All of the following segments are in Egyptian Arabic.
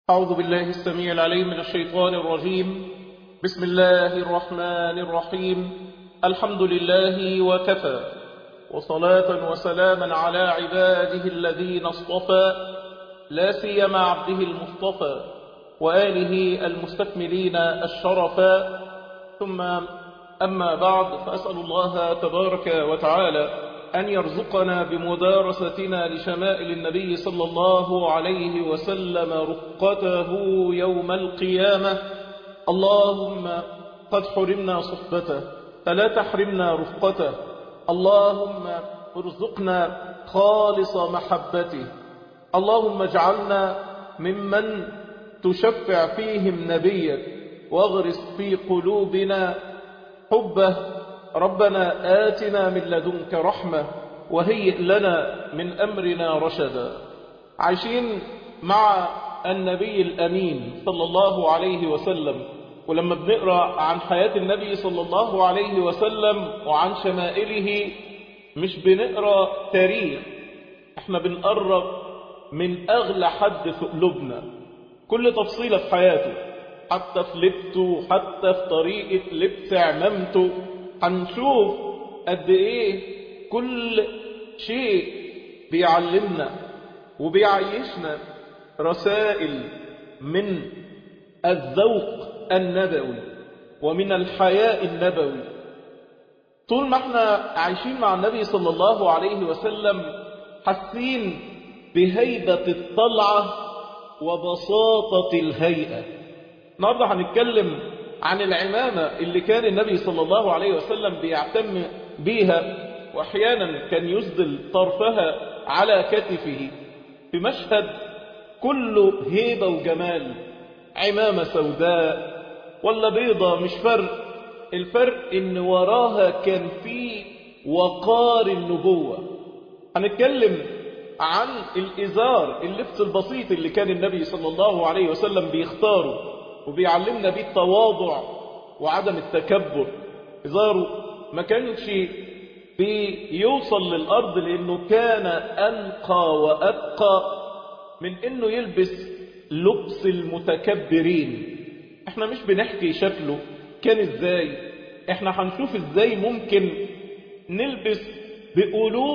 أعوذ بالله السميع العليم من الشيطان الرجيم بسم الله الرحمن الرحيم الحمد لله وكفى وصلاة وسلاما على عباده الذين اصطفى لا سيما عبده المصطفى وآله المستكملين الشرفا ثم أما بعد فأسأل الله تبارك وتعالى أن يرزقنا بمدارستنا لشمائل النبي صلى الله عليه وسلم رقته يوم القيامة اللهم قد حرمنا صحبته فلا تحرمنا رفقته اللهم ارزقنا خالص محبته اللهم اجعلنا ممن تشفع فيهم نبيك واغرس في قلوبنا حبه ربنا آتنا من لدنك رحمة وهيئ لنا من أمرنا رشدا عايشين مع النبي الأمين صلى الله عليه وسلم ولما بنقرأ عن حياة النبي صلى الله عليه وسلم وعن شمائله مش بنقرأ تاريخ احنا بنقرب من أغلى حد في قلوبنا كل تفصيلة في حياته حتى في لبسه حتى في طريقة لبس عمامته هنشوف قد ايه كل شيء بيعلمنا وبيعيشنا رسائل من الذوق النبوي ومن الحياء النبوي طول ما احنا عايشين مع النبي صلى الله عليه وسلم حاسين بهيبة الطلعة وبساطة الهيئة النهارده هنتكلم عن العمامة اللي كان النبي صلى الله عليه وسلم بيعتم بيها واحيانا كان يسدل طرفها على كتفه في مشهد كله هيبة وجمال عمامة سوداء ولا بيضة مش فرق الفرق ان وراها كان في وقار النبوة هنتكلم عن الإزار اللبس البسيط اللي كان النبي صلى الله عليه وسلم بيختاره وبيعلمنا بيه التواضع وعدم التكبر إزاره ما كانش بيوصل للأرض لأنه كان أنقى وأبقى من أنه يلبس لبس المتكبرين احنا مش بنحكي شكله كان ازاي احنا هنشوف ازاي ممكن نلبس بقلوب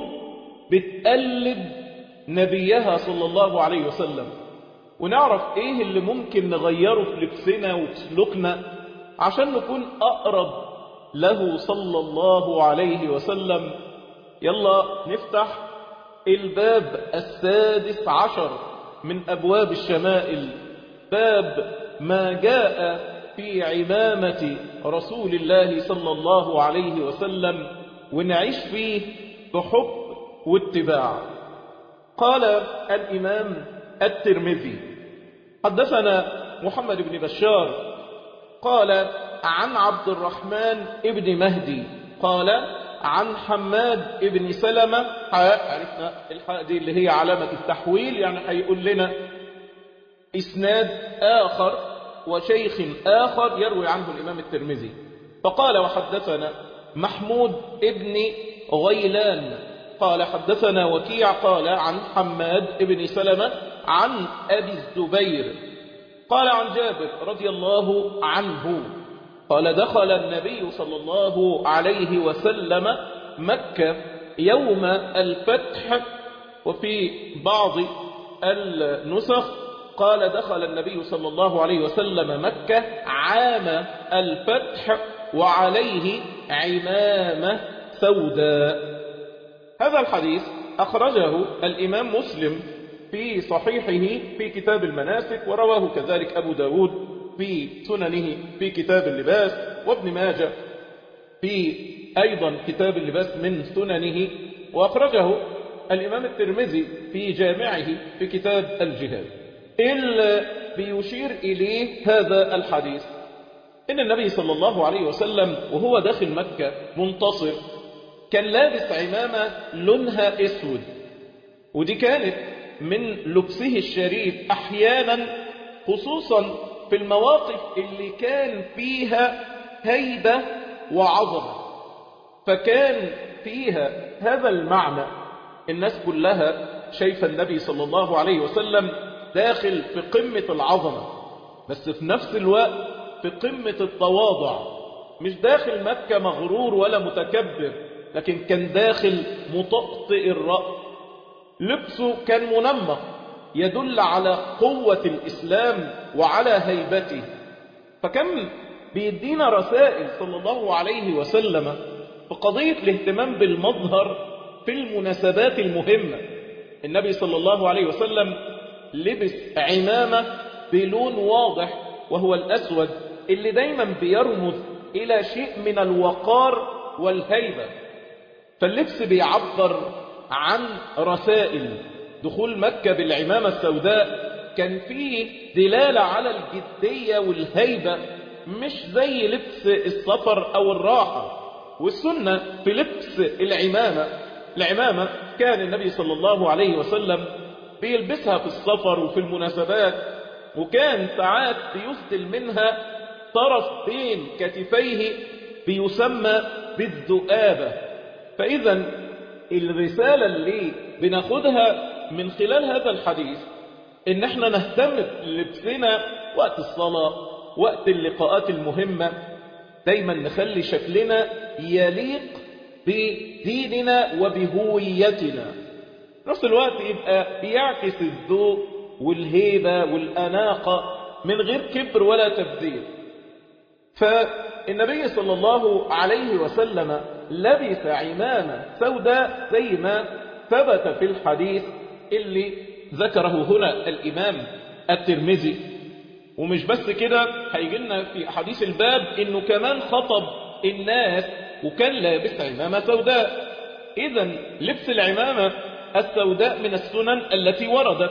بتقلد نبيها صلى الله عليه وسلم ونعرف ايه اللي ممكن نغيره في لبسنا وفي سلوكنا عشان نكون اقرب له صلى الله عليه وسلم يلا نفتح الباب السادس عشر من ابواب الشمائل باب ما جاء في عمامة رسول الله صلى الله عليه وسلم ونعيش فيه بحب واتباع قال الإمام الترمذي حدثنا محمد بن بشار قال عن عبد الرحمن ابن مهدي قال عن حماد ابن سلمة عرفنا الحاء دي اللي هي علامة التحويل يعني هيقول لنا إسناد آخر وشيخ آخر يروي عنه الإمام الترمذي فقال وحدثنا محمود ابن غيلان قال حدثنا وكيع قال عن حماد ابن سلمة عن أبي الزبير قال عن جابر رضي الله عنه قال دخل النبي صلى الله عليه وسلم مكة يوم الفتح وفي بعض النسخ قال دخل النبي صلى الله عليه وسلم مكة عام الفتح وعليه عمامة سوداء هذا الحديث أخرجه الإمام مسلم في صحيحه في كتاب المناسك ورواه كذلك أبو داود في سننه في كتاب اللباس وابن ماجه في أيضا كتاب اللباس من سننه وأخرجه الإمام الترمذي في جامعه في كتاب الجهاد اللي بيشير إليه هذا الحديث إن النبي صلى الله عليه وسلم وهو داخل مكة منتصر كان لابس عمامة لونها اسود ودي كانت من لبسه الشريف احيانا خصوصا في المواقف اللي كان فيها هيبة وعظمة فكان فيها هذا المعنى الناس كلها شايفة النبي صلى الله عليه وسلم داخل في قمة العظمة بس في نفس الوقت في قمة التواضع مش داخل مكة مغرور ولا متكبر لكن كان داخل مطأطئ الرأس لبسه كان منمق يدل على قوة الإسلام وعلى هيبته فكم بيدينا رسائل صلى الله عليه وسلم في قضية الاهتمام بالمظهر في المناسبات المهمة النبي صلى الله عليه وسلم لبس عمامة بلون واضح وهو الأسود اللي دايما بيرمز إلى شيء من الوقار والهيبة فاللبس بيعبر عن رسائل دخول مكة بالعمامة السوداء كان فيه دلالة على الجدية والهيبة مش زي لبس السفر أو الراحة والسنة في لبس العمامة العمامة كان النبي صلى الله عليه وسلم بيلبسها في السفر وفي المناسبات وكان ساعات بيسدل منها طرف بين كتفيه بيسمى بالذؤابة فإذا الرسالة اللي بناخدها من خلال هذا الحديث ان احنا نهتم بلبسنا وقت الصلاة وقت اللقاءات المهمة دايما نخلي شكلنا يليق بديننا وبهويتنا نفس الوقت يبقى بيعكس الذوق والهيبة والأناقة من غير كبر ولا تبذير فالنبي صلى الله عليه وسلم لبس عمامة سوداء زي ما ثبت في الحديث اللي ذكره هنا الإمام الترمذي ومش بس كده هيجي لنا في حديث الباب انه كمان خطب الناس وكان لابس عمامة سوداء اذا لبس العمامة السوداء من السنن التي وردت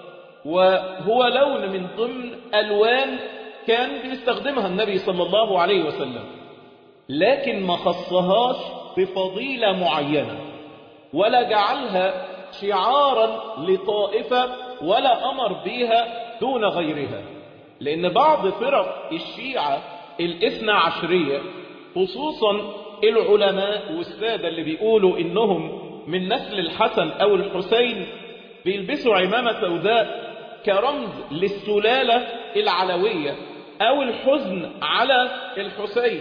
وهو لون من ضمن ألوان كان بيستخدمها النبي صلى الله عليه وسلم لكن ما خصهاش بفضيلة معينة ولا جعلها شعارا لطائفة ولا أمر بها دون غيرها لأن بعض فرق الشيعة الاثنى عشرية خصوصا العلماء والسادة اللي بيقولوا إنهم من نسل الحسن أو الحسين بيلبسوا عمامة سوداء كرمز للسلالة العلوية أو الحزن على الحسين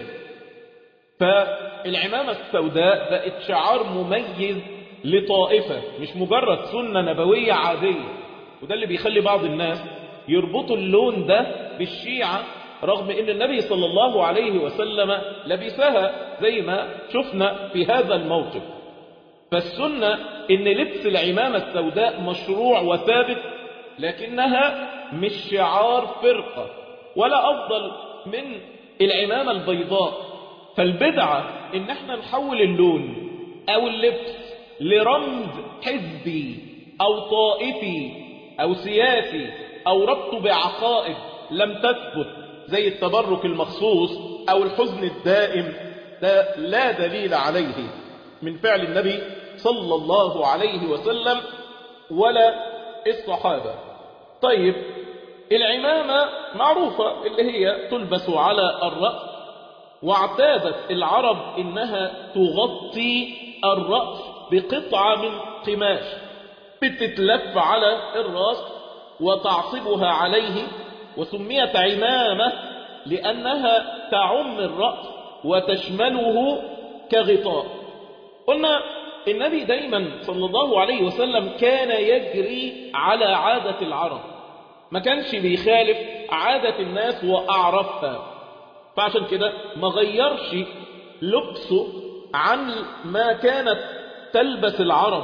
فالعمامة السوداء بقت شعار مميز لطائفة مش مجرد سنة نبوية عادية وده اللي بيخلي بعض الناس يربطوا اللون ده بالشيعة رغم ان النبي صلى الله عليه وسلم لبسها زي ما شفنا في هذا الموقف فالسنة ان لبس العمامة السوداء مشروع وثابت لكنها مش شعار فرقة ولا افضل من العمامة البيضاء فالبدعة ان احنا نحول اللون او اللبس لرمز حزبي او طائفي او سياسي او ربطه بعقائد لم تثبت زي التبرك المخصوص او الحزن الدائم ده لا دليل عليه من فعل النبي صلى الله عليه وسلم ولا الصحابة طيب العمامة معروفة اللي هي تلبس على الرأس واعتادت العرب انها تغطي الرأس بقطعة من قماش بتتلف على الرأس وتعصبها عليه وسميت عمامة لأنها تعم الرأس وتشمله كغطاء قلنا النبي دايما صلى الله عليه وسلم كان يجري على عادة العرب ما كانش بيخالف عادة الناس وأعرفها فعشان كده ما غيرش لبسه عن ما كانت تلبس العرب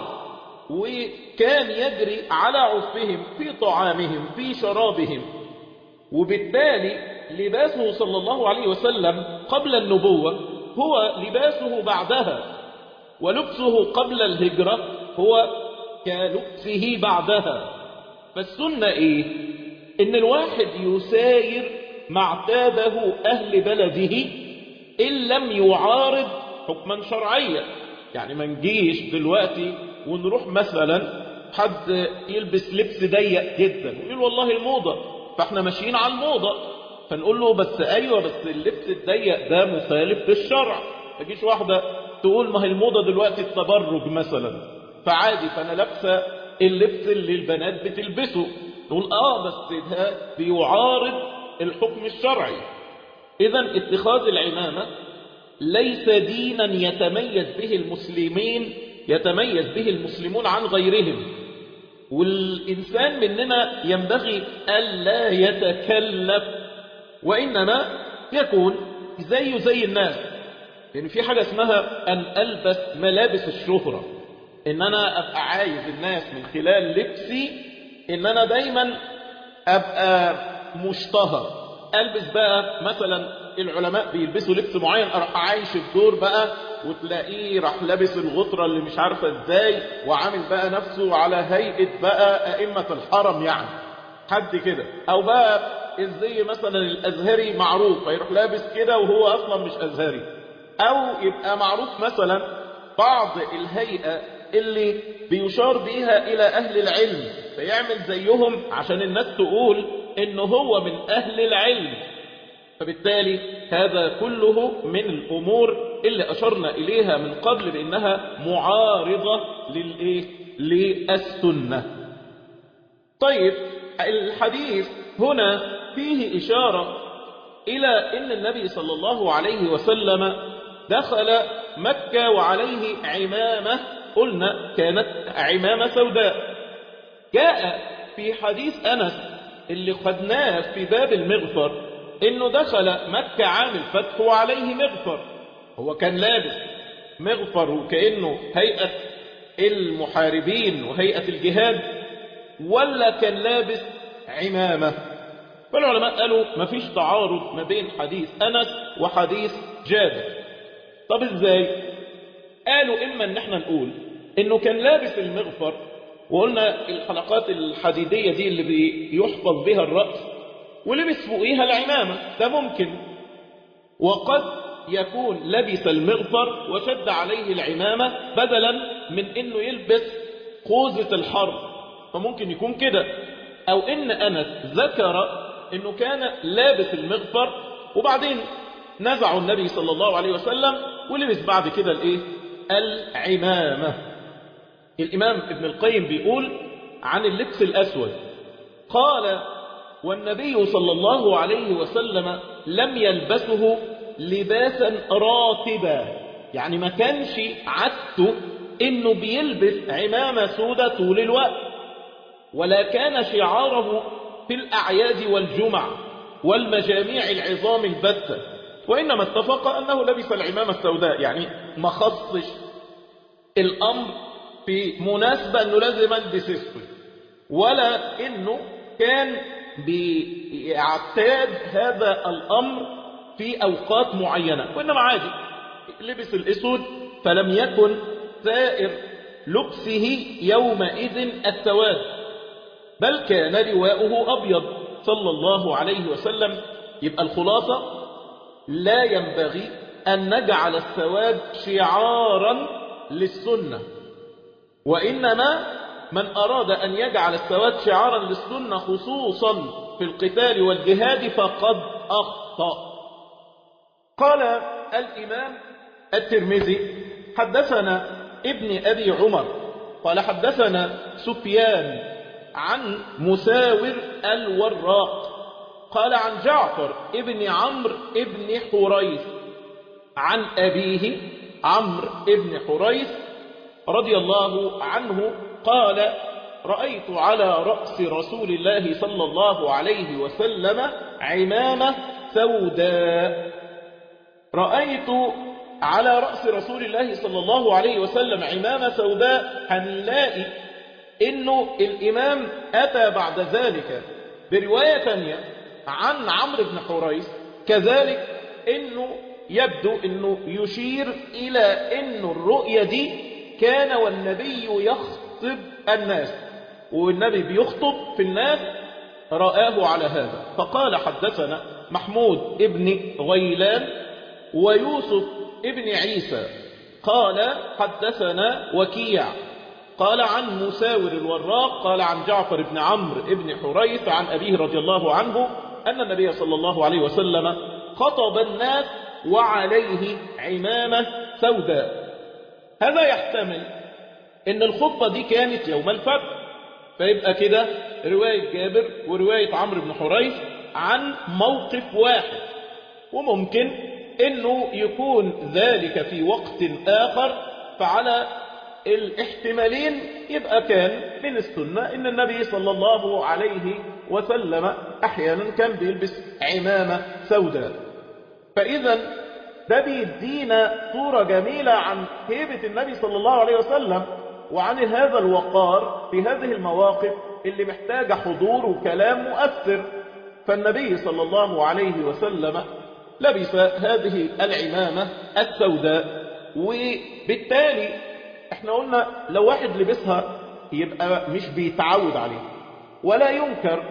وكان يجري على عرفهم في طعامهم في شرابهم وبالتالي لباسه صلى الله عليه وسلم قبل النبوة هو لباسه بعدها ولبسه قبل الهجرة هو كلبسه بعدها فالسنة ايه ان الواحد يساير ما اعتاده اهل بلده ان لم يعارض حكما شرعيا يعني ما نجيش دلوقتي ونروح مثلا حد يلبس لبس ضيق جدا ويقول والله الموضة فاحنا ماشيين على الموضة فنقول له بس ايوه بس اللبس الضيق ده مخالف للشرع ما تجيش واحدة تقول ما هي الموضة دلوقتي التبرج مثلا فعادي فانا لابسه اللبس اللي البنات بتلبسه نقول آه بس ده بيعارض الحكم الشرعي إذا اتخاذ العمامة ليس دينا يتميز به المسلمين يتميز به المسلمون عن غيرهم والإنسان مننا ينبغي ألا يتكلف وإنما يكون زيه زي الناس يعني في حاجة اسمها أن ألبس ملابس الشهرة إن أنا أبقى عايز الناس من خلال لبسي إن أنا دايما أبقى مشتهر ألبس بقى مثلا العلماء بيلبسوا لبس معين أروح عايش الدور بقى وتلاقيه راح لابس الغطرة اللي مش عارفة ازاي وعامل بقى نفسه على هيئة بقى أئمة الحرم يعني حد كده أو بقى الزي مثلا الأزهري معروف فيروح لابس كده وهو أصلا مش أزهري أو يبقى معروف مثلا بعض الهيئة اللي بيشار بيها إلى أهل العلم فيعمل زيهم عشان الناس تقول إنه هو من أهل العلم فبالتالي هذا كله من الأمور اللي أشرنا إليها من قبل بأنها معارضة للإيه؟ للسنة طيب الحديث هنا فيه إشارة إلى أن النبي صلى الله عليه وسلم دخل مكة وعليه عمامة قلنا كانت عمامة سوداء جاء في حديث أنس اللي خدناه في باب المغفر انه دخل مكة عام الفتح وعليه مغفر هو كان لابس مغفر وكأنه هيئة المحاربين وهيئة الجهاد ولا كان لابس عمامة فالعلماء قالوا ما فيش تعارض ما بين حديث أنس وحديث جابر طب ازاي قالوا إما ان احنا نقول انه كان لابس المغفر وقلنا الحلقات الحديدية دي اللي بيحفظ بها الرأس ولبس فوقيها العمامة ده ممكن وقد يكون لبس المغفر وشد عليه العمامة بدلا من انه يلبس خوذة الحرب فممكن يكون كده او ان انس ذكر انه كان لابس المغفر وبعدين نزعوا النبي صلى الله عليه وسلم ولبس بعد كده الايه العمامة الامام ابن القيم بيقول عن اللبس الاسود قال والنبي صلى الله عليه وسلم لم يلبسه لباسا راتبا يعني ما كانش عادته انه بيلبس عمامة سودة طول الوقت ولا كان شعاره في الأعياد والجمع والمجاميع العظام البتة وإنما اتفق أنه لبس العمامة السوداء يعني ما خصش الأمر في مناسبة أنه لازم ألبس اسود ولا أنه كان بيعتاد هذا الأمر في أوقات معينة وإنما عادي لبس الأسود فلم يكن سائر لبسه يومئذ السواد بل كان لواؤه أبيض صلى الله عليه وسلم يبقى الخلاصة لا ينبغي أن نجعل السواد شعارا للسنة وإنما من أراد أن يجعل السواد شعارا للسنة خصوصا في القتال والجهاد فقد أخطأ قال الإمام الترمذي حدثنا ابن أبي عمر قال حدثنا سفيان عن مساور الوراق قال عن جعفر ابن عمرو ابن حريث عن أبيه عمرو ابن حريث رضي الله عنه قال رأيت على رأس رسول الله صلى الله عليه وسلم عمامة سوداء رأيت على رأس رسول الله صلى الله عليه وسلم عمامة سوداء هنلاقي انه الامام اتى بعد ذلك برواية ثانية عن عمرو بن حريث كذلك انه يبدو انه يشير الى انه الرؤية دي كان والنبي يخطب الناس والنبي بيخطب في الناس رآه على هذا فقال حدثنا محمود ابن غيلان ويوسف ابن عيسى قال حدثنا وكيع قال عن مساور الوراق قال عن جعفر بن عمرو بن حريث عن أبيه رضي الله عنه أن النبي صلى الله عليه وسلم خطب الناس وعليه عمامة سوداء هذا يحتمل ان الخطبة دي كانت يوم الفتح فيبقى كده رواية جابر ورواية عمرو بن حريث عن موقف واحد وممكن انه يكون ذلك في وقت اخر فعلى الاحتمالين يبقى كان من السنة ان النبي صلى الله عليه وسلم احيانا كان بيلبس عمامة سوداء فاذا ده بيدينا صورة جميلة عن هيبة النبي صلى الله عليه وسلم وعن هذا الوقار في هذه المواقف اللي محتاجة حضور وكلام مؤثر فالنبي صلى الله عليه وسلم لبس هذه العمامة السوداء وبالتالي احنا قلنا لو واحد لبسها يبقى مش بيتعود عليه ولا ينكر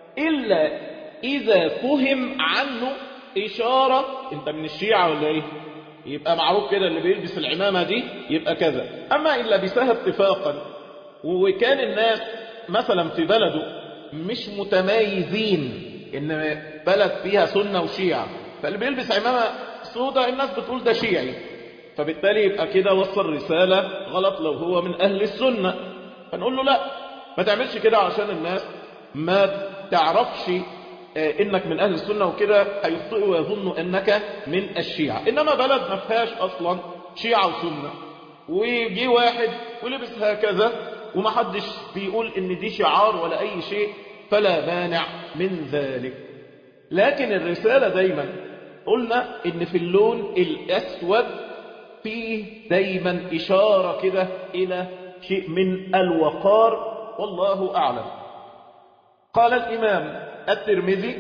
إلا إذا فهم عنه إشارة أنت من الشيعة ولا إيه يبقى معروف كده اللي بيلبس العمامة دي يبقى كذا أما إن لبسها اتفاقا وكان الناس مثلا في بلده مش متميزين إن بلد فيها سنة وشيعة فاللي بيلبس عمامة سوداء الناس بتقول ده شيعي فبالتالي يبقى كده وصل رسالة غلط لو هو من أهل السنة فنقول له لا ما تعملش كده عشان الناس ما تعرفش انك من اهل السنة وكده هيخطئوا ويظنوا انك من الشيعة انما بلد ما فيهاش اصلا شيعة وسنة ويجي واحد ولبس هكذا ومحدش بيقول ان دي شعار ولا اي شيء فلا مانع من ذلك لكن الرسالة دايما قلنا ان في اللون الاسود فيه دايما اشارة كده الى شيء من الوقار والله اعلم قال الامام الترمذي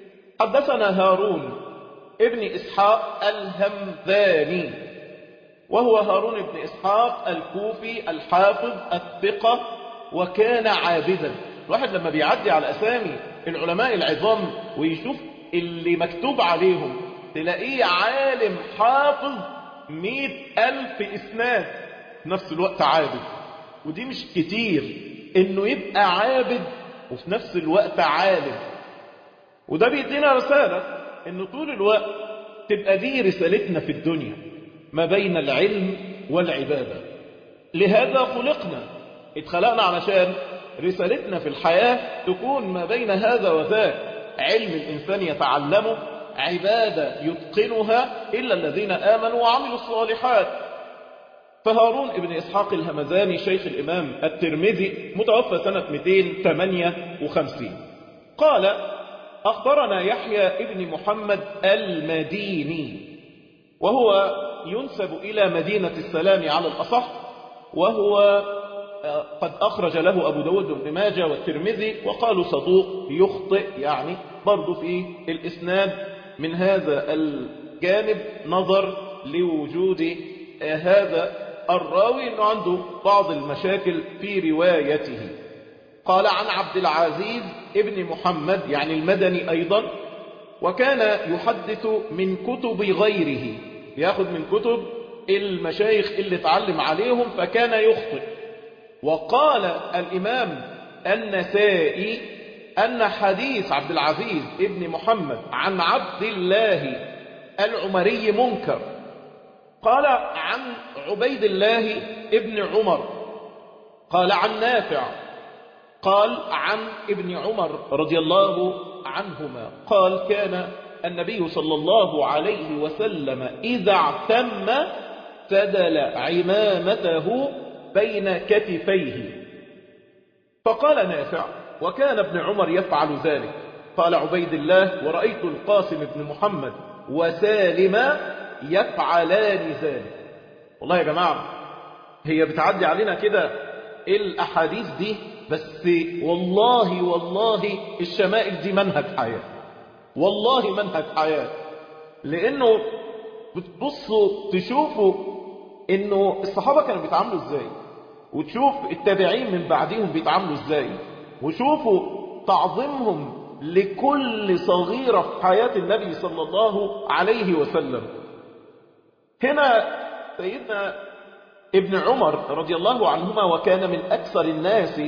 حدثنا هارون ابن إسحاق الهمذاني وهو هارون بن إسحاق الكوفي الحافظ الثقة وكان عابدا الواحد لما بيعدي على أسامي العلماء العظام ويشوف اللي مكتوب عليهم تلاقيه عالم حافظ مئة ألف إسناد في نفس الوقت عابد ودي مش كتير إنه يبقى عابد وفي نفس الوقت عالم وده بيدينا رسالة ان طول الوقت تبقى دي رسالتنا في الدنيا ما بين العلم والعبادة لهذا خلقنا اتخلقنا علشان رسالتنا في الحياة تكون ما بين هذا وذاك علم الإنسان يتعلمه عبادة يتقنها إلا الذين آمنوا وعملوا الصالحات فهارون ابن إسحاق الهمزاني شيخ الإمام الترمذي متوفى سنة 258 قال أخبرنا يحيى ابن محمد المديني وهو ينسب إلى مدينة السلام على الأصح وهو قد أخرج له أبو داود بن ماجه والترمذي وقالوا صدوق يخطئ يعني برضو في الإسناد من هذا الجانب نظر لوجود هذا الراوي أنه عنده بعض المشاكل في روايته قال عن عبد العزيز ابن محمد يعني المدني أيضا وكان يحدث من كتب غيره ياخذ من كتب المشايخ اللي اتعلم عليهم فكان يخطئ وقال الإمام النسائي أن حديث عبد العزيز ابن محمد عن عبد الله العمري منكر قال عن عبيد الله ابن عمر قال عن نافع قال عن ابن عمر رضي الله عنهما قال كان النبي صلى الله عليه وسلم إذا اعتم سدل عمامته بين كتفيه فقال نافع وكان ابن عمر يفعل ذلك قال عبيد الله ورأيت القاسم بن محمد وسالم يفعلان ذلك والله يا جماعة هي بتعدي علينا كده الأحاديث دي بس والله والله الشمائل دي منهج حياة والله منهج حياة لأنه بتبصوا تشوفوا إنه الصحابة كانوا بيتعاملوا إزاي وتشوف التابعين من بعدهم بيتعاملوا إزاي وشوفوا تعظيمهم لكل صغيرة في حياة النبي صلى الله عليه وسلم هنا سيدنا ابن عمر رضي الله عنهما وكان من أكثر الناس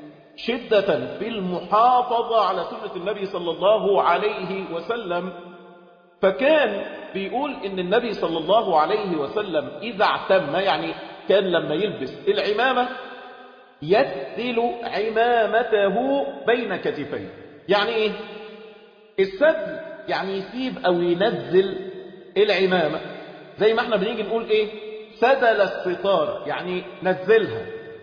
شدة في المحافظة على سنة النبي صلى الله عليه وسلم فكان بيقول ان النبي صلى الله عليه وسلم اذا اعتم يعني كان لما يلبس العمامة يسدل عمامته بين كتفيه يعني ايه السدل يعني يسيب او ينزل العمامة زي ما احنا بنيجي نقول ايه سدل الستار يعني نزلها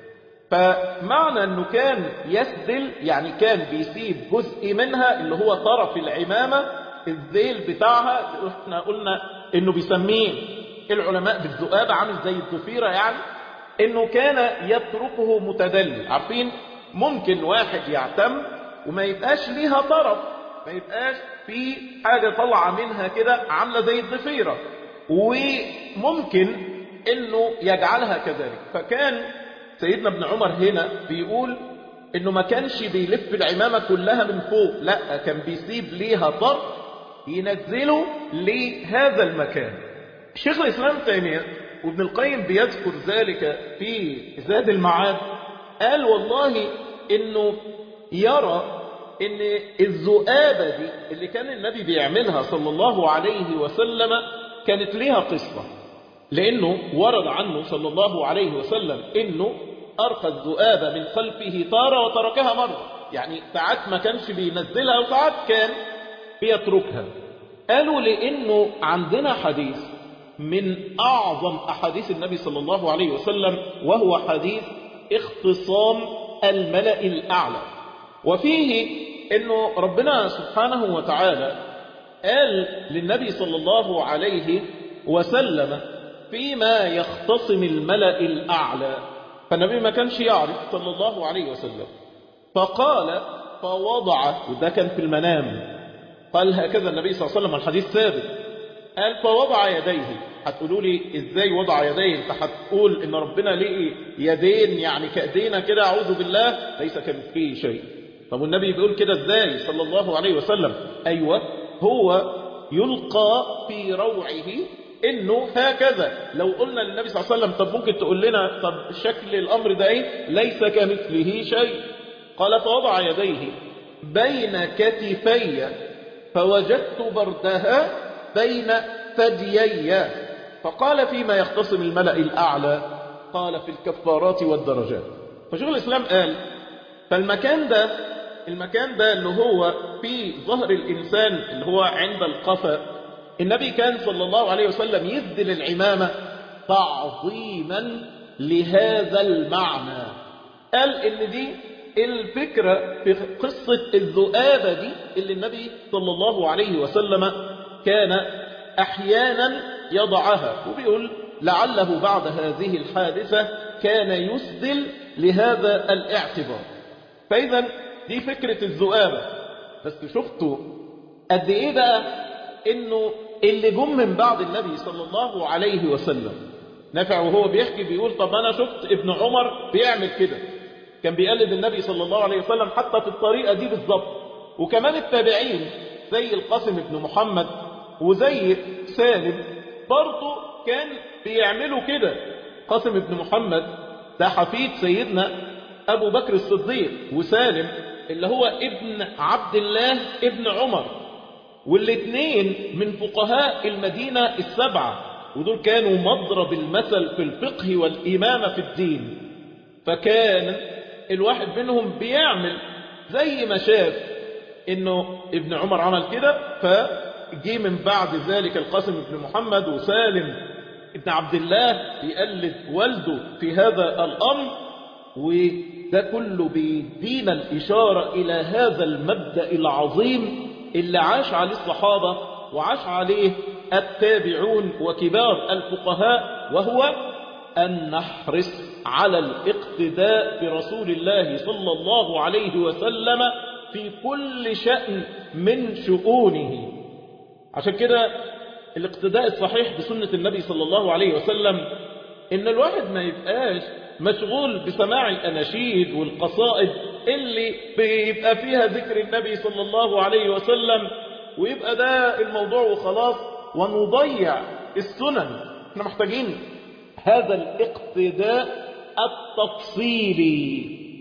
فمعنى انه كان يسدل يعني كان بيسيب جزء منها اللي هو طرف العمامة الذيل بتاعها احنا قلنا انه بيسميه العلماء بالذؤابة عامل زي الضفيرة يعني انه كان يتركه متدلي عارفين ممكن واحد يعتم وما يبقاش ليها طرف ما يبقاش في حاجة طالعة منها كده عاملة زي الضفيرة وممكن انه يجعلها كذلك فكان سيدنا ابن عمر هنا بيقول انه ما كانش بيلف العمامة كلها من فوق لا كان بيسيب ليها طرف ينزله لهذا المكان شيخ الاسلام تيمية وابن القيم بيذكر ذلك في زاد المعاد قال والله انه يرى ان الذؤابة دي اللي كان النبي بيعملها صلى الله عليه وسلم كانت ليها قصة لانه ورد عنه صلى الله عليه وسلم انه ارقى الذؤابة من خلفه طارة وتركها مرة يعني ساعات ما كانش بينزلها وساعات كان بيتركها قالوا لانه عندنا حديث من اعظم احاديث النبي صلى الله عليه وسلم وهو حديث اختصام الملأ الاعلى وفيه انه ربنا سبحانه وتعالى قال للنبي صلى الله عليه وسلم فيما يختصم الملأ الأعلى فالنبي ما كانش يعرف صلى الله عليه وسلم فقال فوضع وده كان في المنام قال هكذا النبي صلى الله عليه وسلم الحديث ثابت قال فوضع يديه هتقولوا لي ازاي وضع يديه انت هتقول ان ربنا ليه يدين يعني كايدينا كده اعوذ بالله ليس كمثله شيء طب والنبي بيقول كده ازاي صلى الله عليه وسلم ايوه هو يلقى في روعه انه هكذا لو قلنا للنبي صلى الله عليه وسلم طب ممكن تقول لنا طب شكل الامر ده ايه ليس كمثله شيء قال فوضع يديه بين كتفي فوجدت بردها بين ثديي فقال فيما يختصم الملأ الأعلى قال في الكفارات والدرجات فشيخ الإسلام قال فالمكان ده المكان ده اللي هو في ظهر الإنسان اللي هو عند القفا النبي كان صلى الله عليه وسلم يسدل العمامة تعظيما لهذا المعنى قال ان دي الفكرة في قصة الذؤابة دي اللي النبي صلى الله عليه وسلم كان احيانا يضعها وبيقول لعله بعد هذه الحادثة كان يسدل لهذا الاعتبار فإذا دي فكرة الذؤابة بس شفتوا قد ايه بقى انه اللي جم من بعد النبي صلى الله عليه وسلم نافع وهو بيحكي بيقول طب انا شفت ابن عمر بيعمل كده كان بيقلد النبي صلى الله عليه وسلم حتى في الطريقة دي بالظبط وكمان التابعين زي القاسم بن محمد وزي سالم برضه كان بيعملوا كده قاسم بن محمد ده حفيد سيدنا أبو بكر الصديق وسالم اللي هو ابن عبد الله ابن عمر والاثنين من فقهاء المدينة السبعة ودول كانوا مضرب المثل في الفقه والإمامة في الدين فكان الواحد منهم بيعمل زي ما شاف انه ابن عمر عمل كده فجي من بعد ذلك القاسم بن محمد وسالم ابن عبد الله يقلد والده في هذا الأمر وده كله بيدينا الإشارة إلى هذا المبدأ العظيم اللي عاش عليه الصحابة وعاش عليه التابعون وكبار الفقهاء وهو أن نحرص على الاقتداء برسول الله صلى الله عليه وسلم في كل شأن من شؤونه عشان كده الاقتداء الصحيح بسنة النبي صلى الله عليه وسلم إن الواحد ما يبقاش مشغول بسماع الأناشيد والقصائد اللي بيبقى فيها ذكر النبي صلى الله عليه وسلم ويبقى ده الموضوع وخلاص ونضيع السنن احنا محتاجين هذا الاقتداء التفصيلي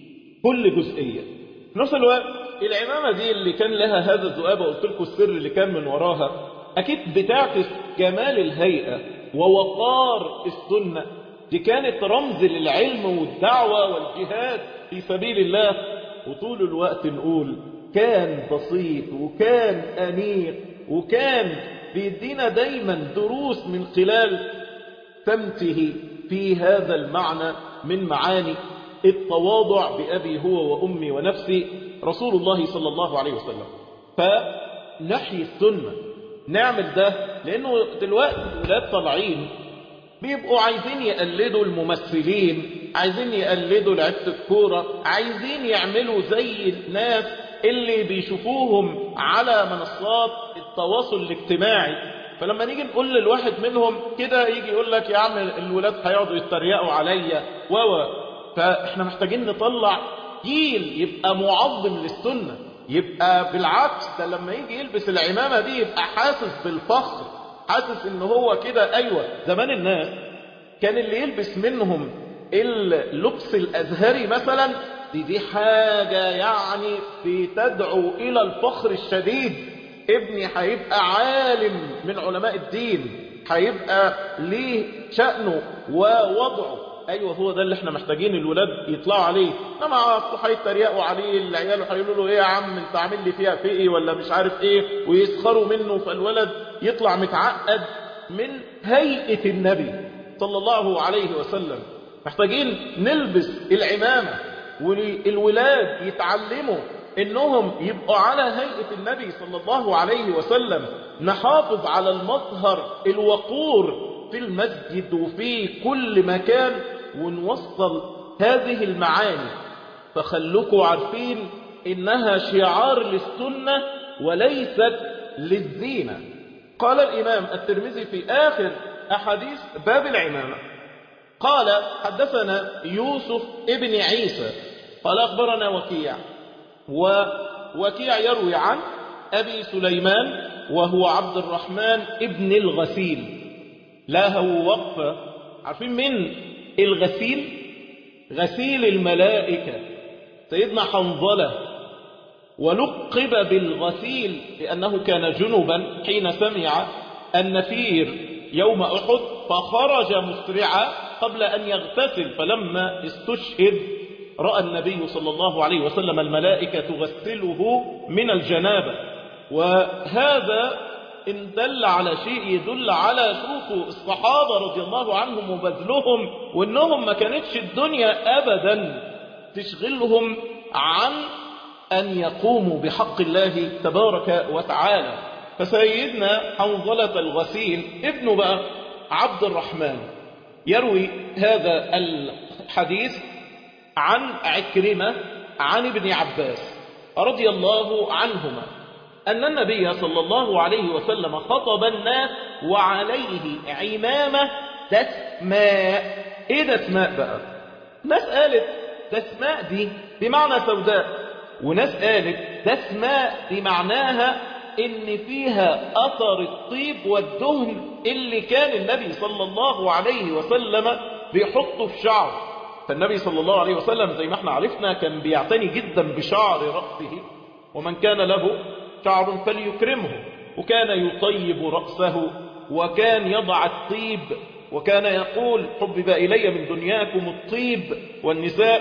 كل جزئية في نفس الوقت العمامة دي اللي كان لها هذا الذؤابة قلت لكم السر اللي كان من وراها أكيد بتعكس جمال الهيئة ووقار السنة دي كانت رمز للعلم والدعوة والجهاد في سبيل الله وطول الوقت نقول كان بسيط وكان أنيق وكان بيدينا دايما دروس من خلال سمته في هذا المعنى من معاني التواضع بأبي هو وأمي ونفسي رسول الله صلى الله عليه وسلم فنحيي السنة نعمل ده لأنه دلوقتي الولاد طالعين بيبقوا عايزين يقلدوا الممثلين عايزين يقلدوا لعبة الكورة عايزين يعملوا زي الناس اللي بيشوفوهم على منصات التواصل الاجتماعي فلما نيجي نقول للواحد منهم كده يجي يقول لك يا عم الولاد هيقعدوا يتريقوا عليا و فاحنا محتاجين نطلع جيل يبقى معظم للسنة يبقى بالعكس ده لما يجي يلبس العمامة دي يبقى حاسس بالفخر حاسس ان هو كده ايوه زمان الناس كان اللي يلبس منهم اللبس الازهري مثلا دي دي حاجة يعني بتدعو الى الفخر الشديد ابني هيبقى عالم من علماء الدين هيبقى ليه شأنه ووضعه ايوه هو ده اللي احنا محتاجين الولاد يطلعوا عليه انما اصل هيتريقوا عليه العيال هيقولوا له ايه يا عم انت عامل لي فيها في ايه ولا مش عارف ايه ويسخروا منه فالولد يطلع متعقد من هيئه النبي صلى الله عليه وسلم محتاجين نلبس العمامه والولاد يتعلموا انهم يبقوا على هيئه النبي صلى الله عليه وسلم نحافظ على المظهر الوقور في المسجد وفي كل مكان ونوصل هذه المعاني فخلوكوا عارفين إنها شعار للسنة وليست للزينة قال الإمام الترمذي في آخر أحاديث باب العمامة قال حدثنا يوسف ابن عيسى قال أخبرنا وكيع ووكيع يروي عن أبي سليمان وهو عبد الرحمن ابن الغسيل لا هو وقفة عارفين من الغسيل غسيل الملائكة سيدنا حنظلة ولقب بالغسيل لأنه كان جنبا حين سمع النفير يوم أحد فخرج مسرعا قبل أن يغتسل فلما استشهد رأى النبي صلى الله عليه وسلم الملائكة تغسله من الجنابة وهذا إن دل على شيء يدل على شوفوا الصحابة رضي الله عنهم وبذلهم وإنهم ما كانتش الدنيا أبدا تشغلهم عن أن يقوموا بحق الله تبارك وتعالى فسيدنا حنظلة الغسيل ابنه بقى عبد الرحمن يروي هذا الحديث عن عكرمة عن ابن عباس رضي الله عنهما أن النبي صلى الله عليه وسلم خطب الناس وعليه عمامة دسماء إيه دسماء بقى ناس قالت دسماء دي بمعنى سوداء وناس قالت دسماء دي معناها إن فيها أثر الطيب والدهن اللي كان النبي صلى الله عليه وسلم بيحطه في شعر فالنبي صلى الله عليه وسلم زي ما احنا عرفنا كان بيعتني جدا بشعر رأسه ومن كان له شعر فليكرمه وكان يطيب رأسه وكان يضع الطيب وكان يقول حبب إلي من دنياكم الطيب والنساء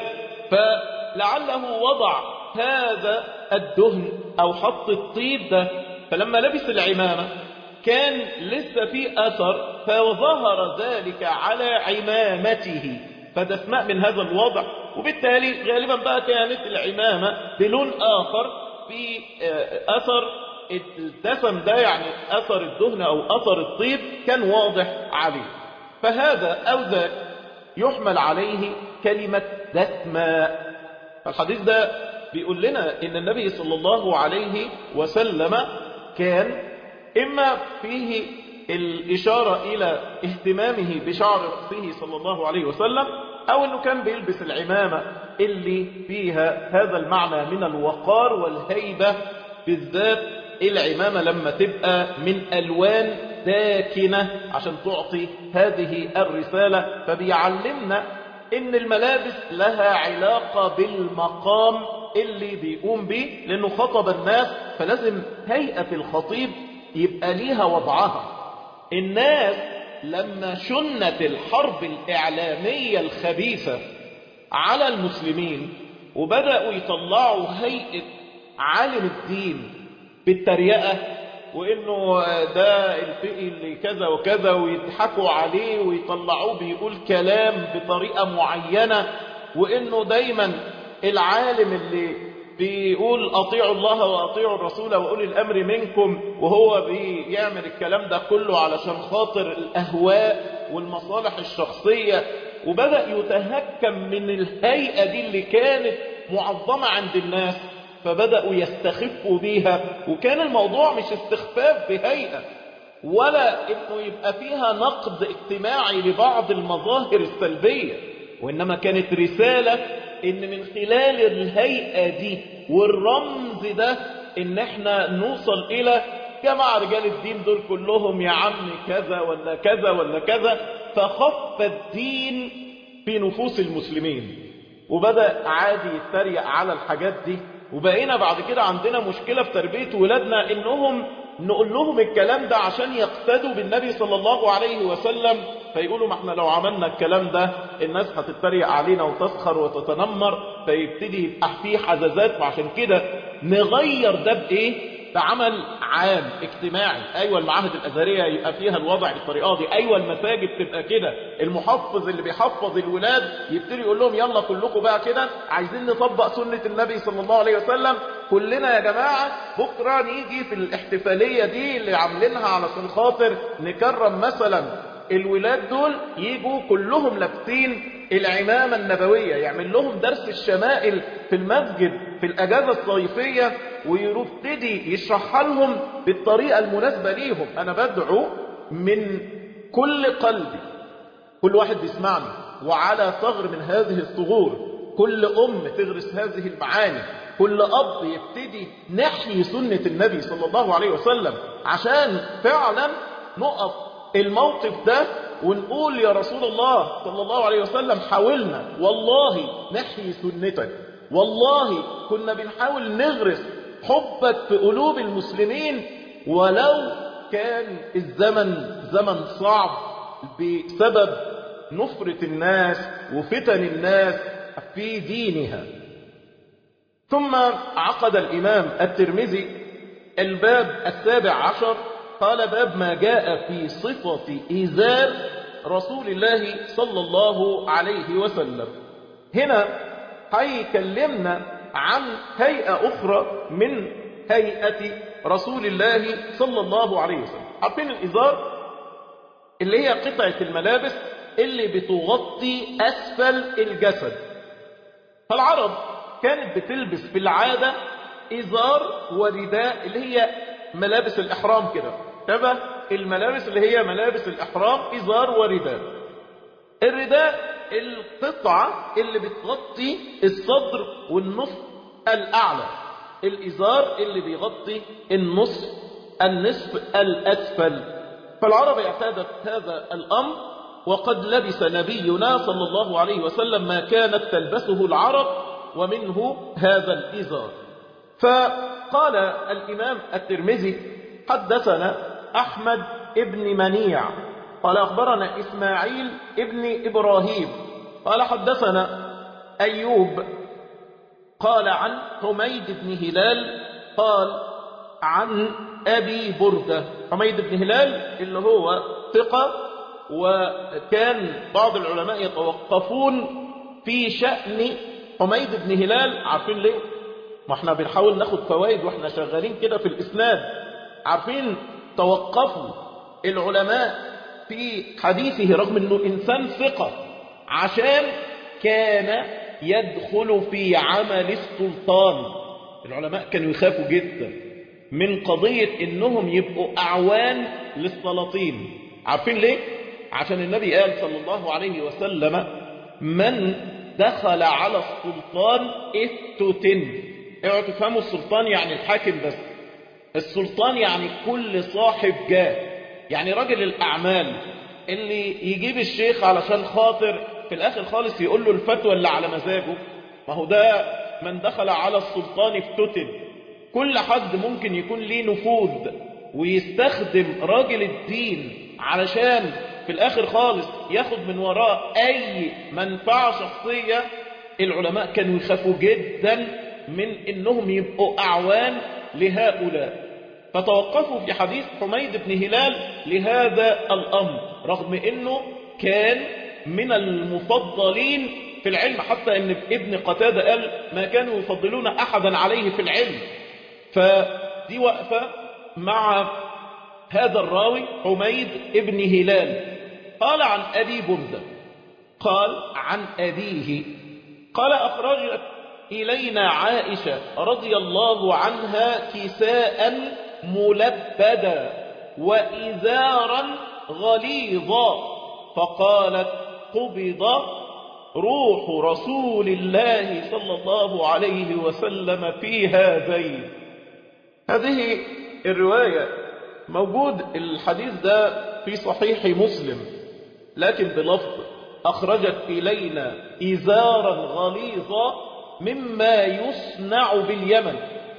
فلعله وضع هذا الدهن أو حط الطيب ده فلما لبس العمامة كان لسه في أثر فظهر ذلك على عمامته فدسماء من هذا الوضع وبالتالي غالبا بقى كانت العمامة بلون آخر في أثر الدسم ده يعني أثر الدهن أو أثر الطيب كان واضح عليه فهذا أو ذاك يحمل عليه كلمة دسماء الحديث ده بيقول لنا إن النبي صلى الله عليه وسلم كان إما فيه الإشارة إلى اهتمامه بشعر رأسه صلى الله عليه وسلم أو أنه كان بيلبس العمامة اللي فيها هذا المعنى من الوقار والهيبة بالذات العمامة لما تبقى من ألوان داكنة عشان تعطي هذه الرسالة فبيعلمنا إن الملابس لها علاقة بالمقام اللي بيقوم به لأنه خطب الناس فلازم هيئة الخطيب يبقى ليها وضعها الناس لما شنت الحرب الإعلامية الخبيثة على المسلمين وبدأوا يطلعوا هيئة عالم الدين بالتريقة وإنه ده الفقي اللي كذا وكذا ويضحكوا عليه ويطلعوه بيقول كلام بطريقة معينة وإنه دايما العالم اللي بيقول أطيعوا الله وأطيعوا الرسول وأولي الأمر منكم وهو بيعمل الكلام ده كله علشان خاطر الأهواء والمصالح الشخصية وبدأ يتهكم من الهيئة دي اللي كانت معظمة عند الناس فبدأوا يستخفوا بيها وكان الموضوع مش استخفاف بهيئة ولا انه يبقى فيها نقد اجتماعي لبعض المظاهر السلبية وإنما كانت رسالة ان من خلال الهيئة دي والرمز ده ان احنا نوصل الى جماعة رجال الدين دول كلهم يا عم كذا ولا كذا ولا كذا فخف الدين في نفوس المسلمين وبدأ عادي يتريق على الحاجات دي وبقينا بعد كده عندنا مشكلة في تربية ولادنا انهم نقول لهم الكلام ده عشان يقتدوا بالنبي صلى الله عليه وسلم فيقولوا ما احنا لو عملنا الكلام ده الناس هتتريق علينا وتسخر وتتنمر فيبتدي يبقى فيه حزازات وعشان كده نغير ده بايه بعمل عام اجتماعي ايوه المعاهد الازهريه يبقى فيها الوضع بالطريقه دي ايوه المساجد تبقى كده المحفظ اللي بيحفظ الولاد يبتدي يقول لهم يلا كلكم بقى كده عايزين نطبق سنه النبي صلى الله عليه وسلم كلنا يا جماعه بكره نيجي في الاحتفاليه دي اللي عاملينها علشان خاطر نكرم مثلا الولاد دول يجوا كلهم لابسين العمامة النبوية يعمل لهم درس الشمائل في المسجد في الأجازة الصيفية ويبتدي يشرحها لهم بالطريقة المناسبة ليهم أنا بدعو من كل قلبي كل واحد بيسمعني وعلى ثغر من هذه الثغور كل أم تغرس هذه المعاني كل أب يبتدي نحيي سنة النبي صلى الله عليه وسلم عشان فعلا نقف الموقف ده ونقول يا رسول الله صلى الله عليه وسلم حاولنا والله نحيي سنتك والله كنا بنحاول نغرس حبك في قلوب المسلمين ولو كان الزمن زمن صعب بسبب نفرة الناس وفتن الناس في دينها ثم عقد الإمام الترمذي الباب السابع عشر قال باب ما جاء في صفة إزار رسول الله صلى الله عليه وسلم هنا هيكلمنا عن هيئة أخرى من هيئة رسول الله صلى الله عليه وسلم عارفين الإزار اللي هي قطعة الملابس اللي بتغطي أسفل الجسد فالعرب كانت بتلبس في العادة إزار ورداء اللي هي ملابس الإحرام كده شبه الملابس اللي هي ملابس الإحرام إزار ورداء الرداء القطعة اللي بتغطي الصدر والنصف الأعلى الإزار اللي بيغطي النصف النصف الأسفل فالعرب اعتادت هذا الأمر وقد لبس نبينا صلى الله عليه وسلم ما كانت تلبسه العرب ومنه هذا الإزار فقال الإمام الترمذي حدثنا أحمد ابن منيع قال أخبرنا إسماعيل ابن إبراهيم قال حدثنا أيوب قال عن حميد بن هلال قال عن أبي بردة حميد بن هلال اللي هو ثقة وكان بعض العلماء يتوقفون في شأن حميد بن هلال عارفين ليه ما احنا بنحاول ناخد فوائد واحنا شغالين كده في الإسناد عارفين توقفوا العلماء في حديثه رغم انه انسان ثقة عشان كان يدخل في عمل السلطان العلماء كانوا يخافوا جدا من قضية انهم يبقوا اعوان للسلاطين عارفين ليه عشان النبي قال صلى الله عليه وسلم من دخل على السلطان افتتن اوعوا تفهموا السلطان يعني الحاكم بس السلطان يعني كل صاحب جاه يعني راجل الأعمال اللي يجيب الشيخ علشان خاطر في الآخر خالص يقول له الفتوى اللي على مزاجه ما هو ده من دخل على السلطان افتتن كل حد ممكن يكون ليه نفوذ ويستخدم راجل الدين علشان في الآخر خالص ياخد من وراء أي منفعة شخصية العلماء كانوا يخافوا جدا من إنهم يبقوا أعوان لهؤلاء فتوقفوا في حديث حميد بن هلال لهذا الأمر رغم أنه كان من المفضلين في العلم حتى أن ابن قتادة قال ما كانوا يفضلون أحدا عليه في العلم فدي وقفة مع هذا الراوي حميد ابن هلال قال عن أبي بردة قال عن أبيه قال أخرجت إلينا عائشة رضي الله عنها كساء ملبدا وإزارا غليظا فقالت قبض روح رسول الله صلى الله عليه وسلم في هذين هذه الرواية موجود الحديث ده في صحيح مسلم لكن بلفظ أخرجت إلينا إزارا غليظا مما يصنع باليمن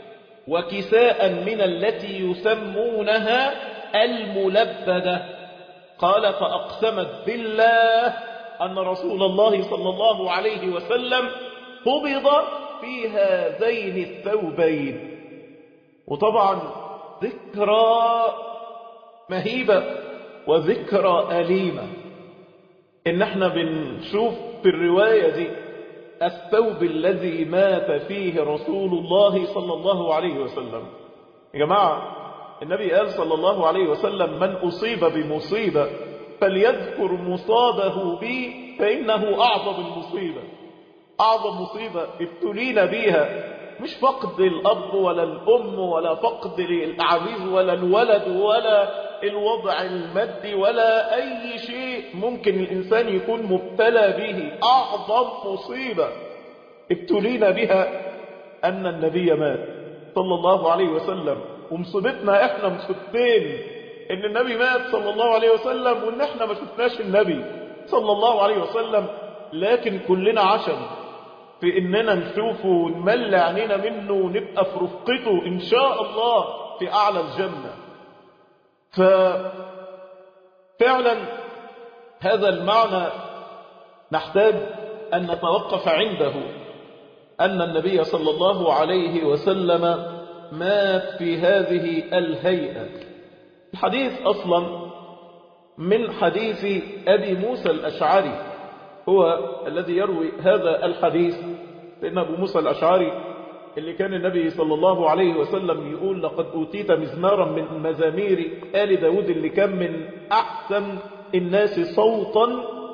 وكساء من التي يسمونها الملبدة قال فأقسمت بالله أن رسول الله صلى الله عليه وسلم قبض في هذين الثوبين وطبعا ذكرى مهيبة وذكرى أليمة إن احنا بنشوف في الرواية دي الثوب الذي مات فيه رسول الله صلى الله عليه وسلم يا جماعة النبي قال صلى الله عليه وسلم من أصيب بمصيبة فليذكر مصابه بي فإنه أعظم المصيبة أعظم مصيبة ابتلينا بيها مش فقد الأب ولا الأم ولا فقد العزيز ولا الولد ولا الوضع المادي ولا أي شيء ممكن الإنسان يكون مبتلى به أعظم مصيبة ابتلينا بها أن النبي مات صلى الله عليه وسلم ومصيبتنا احنا مصيبتين ان النبي مات صلى الله عليه وسلم وان احنا ما شفناش النبي صلى الله عليه وسلم لكن كلنا عشم في اننا نشوفه ونملى عينينا منه ونبقى في رفقته ان شاء الله في اعلى الجنة ففعلا هذا المعنى نحتاج ان نتوقف عنده ان النبي صلى الله عليه وسلم مات في هذه الهيئة الحديث أصلا من حديث أبي موسى الأشعري هو الذي يروي هذا الحديث لأن أبو موسى الأشعري اللي كان النبي صلى الله عليه وسلم يقول لقد أوتيت مزمارا من مزامير آل داود اللي كان من أحسن الناس صوتا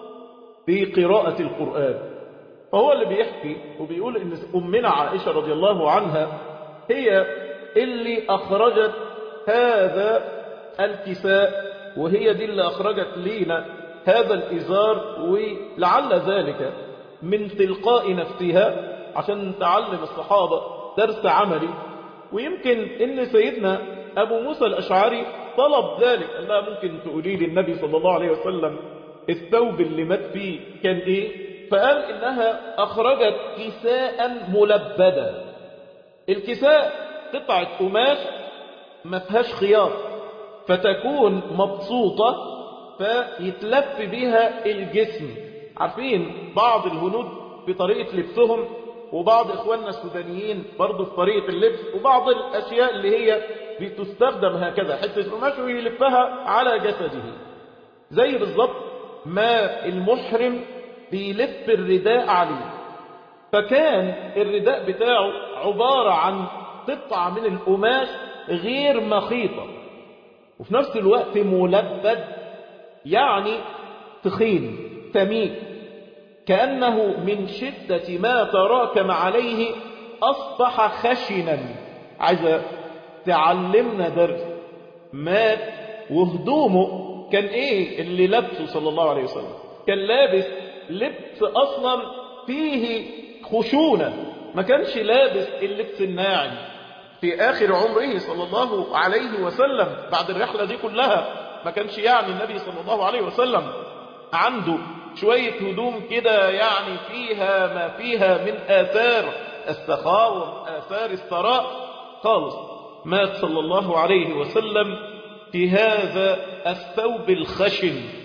بقراءة القرآن فهو اللي بيحكي وبيقول إن أمنا عائشة رضي الله عنها هي اللي أخرجت هذا الكساء وهي دي اللي أخرجت لينا هذا الإزار ولعل ذلك من تلقاء نفسها عشان تعلم الصحابة درس عملي ويمكن إن سيدنا أبو موسى الأشعري طلب ذلك قال لها ممكن تقولي لي النبي صلى الله عليه وسلم الثوب اللي مات فيه كان إيه فقال إنها أخرجت كساء ملبدا الكساء قطعة قماش ما فيهاش خياط فتكون مبسوطة فيتلف بها الجسم عارفين بعض الهنود في طريقة لبسهم وبعض إخواننا السودانيين برضو في طريقة اللبس وبعض الأشياء اللي هي بتستخدم هكذا حتة قماش ويلفها على جسده زي بالظبط ما المحرم بيلف الرداء عليه فكان الرداء بتاعه عبارة عن قطعة من القماش غير مخيطة وفي نفس الوقت ملبد يعني تخين تميك كأنه من شدة ما تراكم عليه أصبح خشنا عايزة تعلمنا درس مات وهدومه كان ايه اللي لبسه صلى الله عليه وسلم كان لابس لبس اصلا فيه خشونة ما كانش لابس اللبس الناعم في آخر عمره صلى الله عليه وسلم بعد الرحلة دي كلها ما كانش يعني النبي صلى الله عليه وسلم عنده شوية هدوم كده يعني فيها ما فيها من آثار السخاء ومن آثار الثراء خالص مات صلى الله عليه وسلم في هذا الثوب الخشن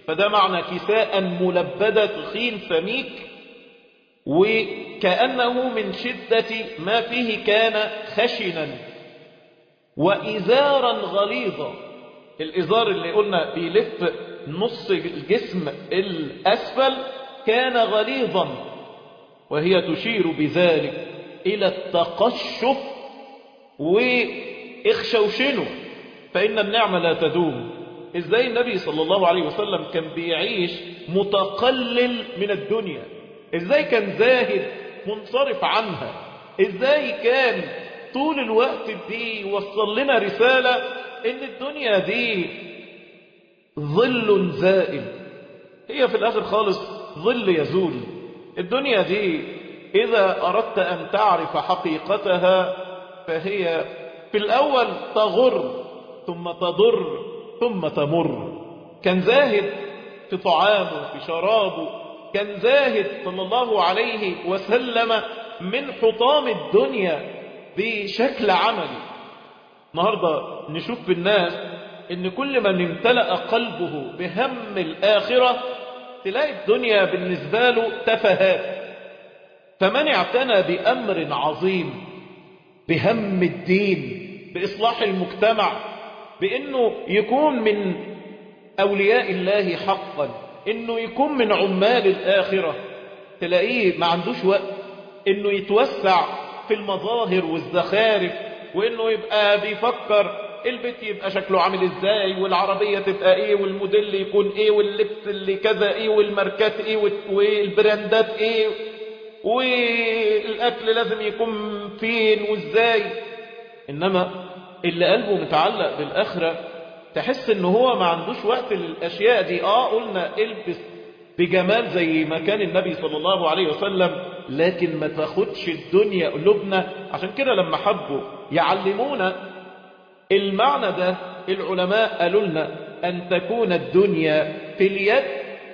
فده معنى كساء ملبدة تخين سميك وكأنه من شدة ما فيه كان خشنا وإزارا غليظا الإزار اللي قلنا بيلف نص الجسم الأسفل كان غليظا وهي تشير بذلك إلى التقشف واخشوشنه فإن النعمة لا تدوم إزاي النبي صلى الله عليه وسلم كان بيعيش متقلل من الدنيا إزاي كان زاهد منصرف عنها إزاي كان طول الوقت دي وصل لنا رسالة إن الدنيا دي ظل زائل هي في الآخر خالص ظل يزول الدنيا دي إذا أردت أن تعرف حقيقتها فهي في الأول تغر ثم تضر ثم تمر كان زاهد في طعامه في شرابه كان زاهد صلى الله عليه وسلم من حطام الدنيا بشكل عملي النهاردة نشوف في الناس ان كل من امتلأ قلبه بهم الآخرة تلاقي الدنيا بالنسبة له تفهات فمن اعتنى بأمر عظيم بهم الدين بإصلاح المجتمع بأنه يكون من أولياء الله حقا أنه يكون من عمال الآخرة تلاقيه ما عندوش وقت أنه يتوسع في المظاهر والزخارف وأنه يبقى بيفكر البيت يبقى شكله عامل ازاي والعربية تبقى ايه والموديل يكون ايه واللبس اللي كذا ايه والماركات ايه والبراندات ايه والاكل لازم يكون فين وازاي انما اللي قلبه متعلق بالاخره تحس ان هو ما عندوش وقت للاشياء دي اه قلنا البس بجمال زي ما كان النبي صلى الله عليه وسلم لكن ما تاخدش الدنيا قلوبنا عشان كده لما حبوا يعلمونا المعنى ده العلماء قالوا لنا ان تكون الدنيا في اليد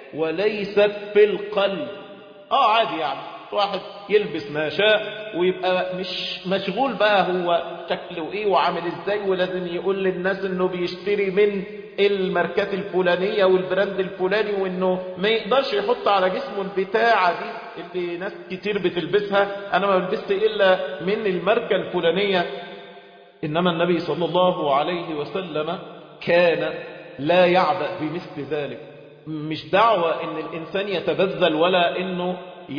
وليست في القلب اه عادي يعني واحد يلبس ما شاء ويبقى مش مشغول بقى هو شكله ايه وعامل ازاي ولازم يقول للناس انه بيشتري من الماركات الفلانية والبراند الفلاني وانه ما يقدرش يحط على جسمه البتاعة دي اللي ناس كتير بتلبسها انا ما بلبست الا من الماركة الفلانية انما النبي صلى الله عليه وسلم كان لا يعبأ بمثل ذلك مش دعوة ان الانسان يتبذل ولا انه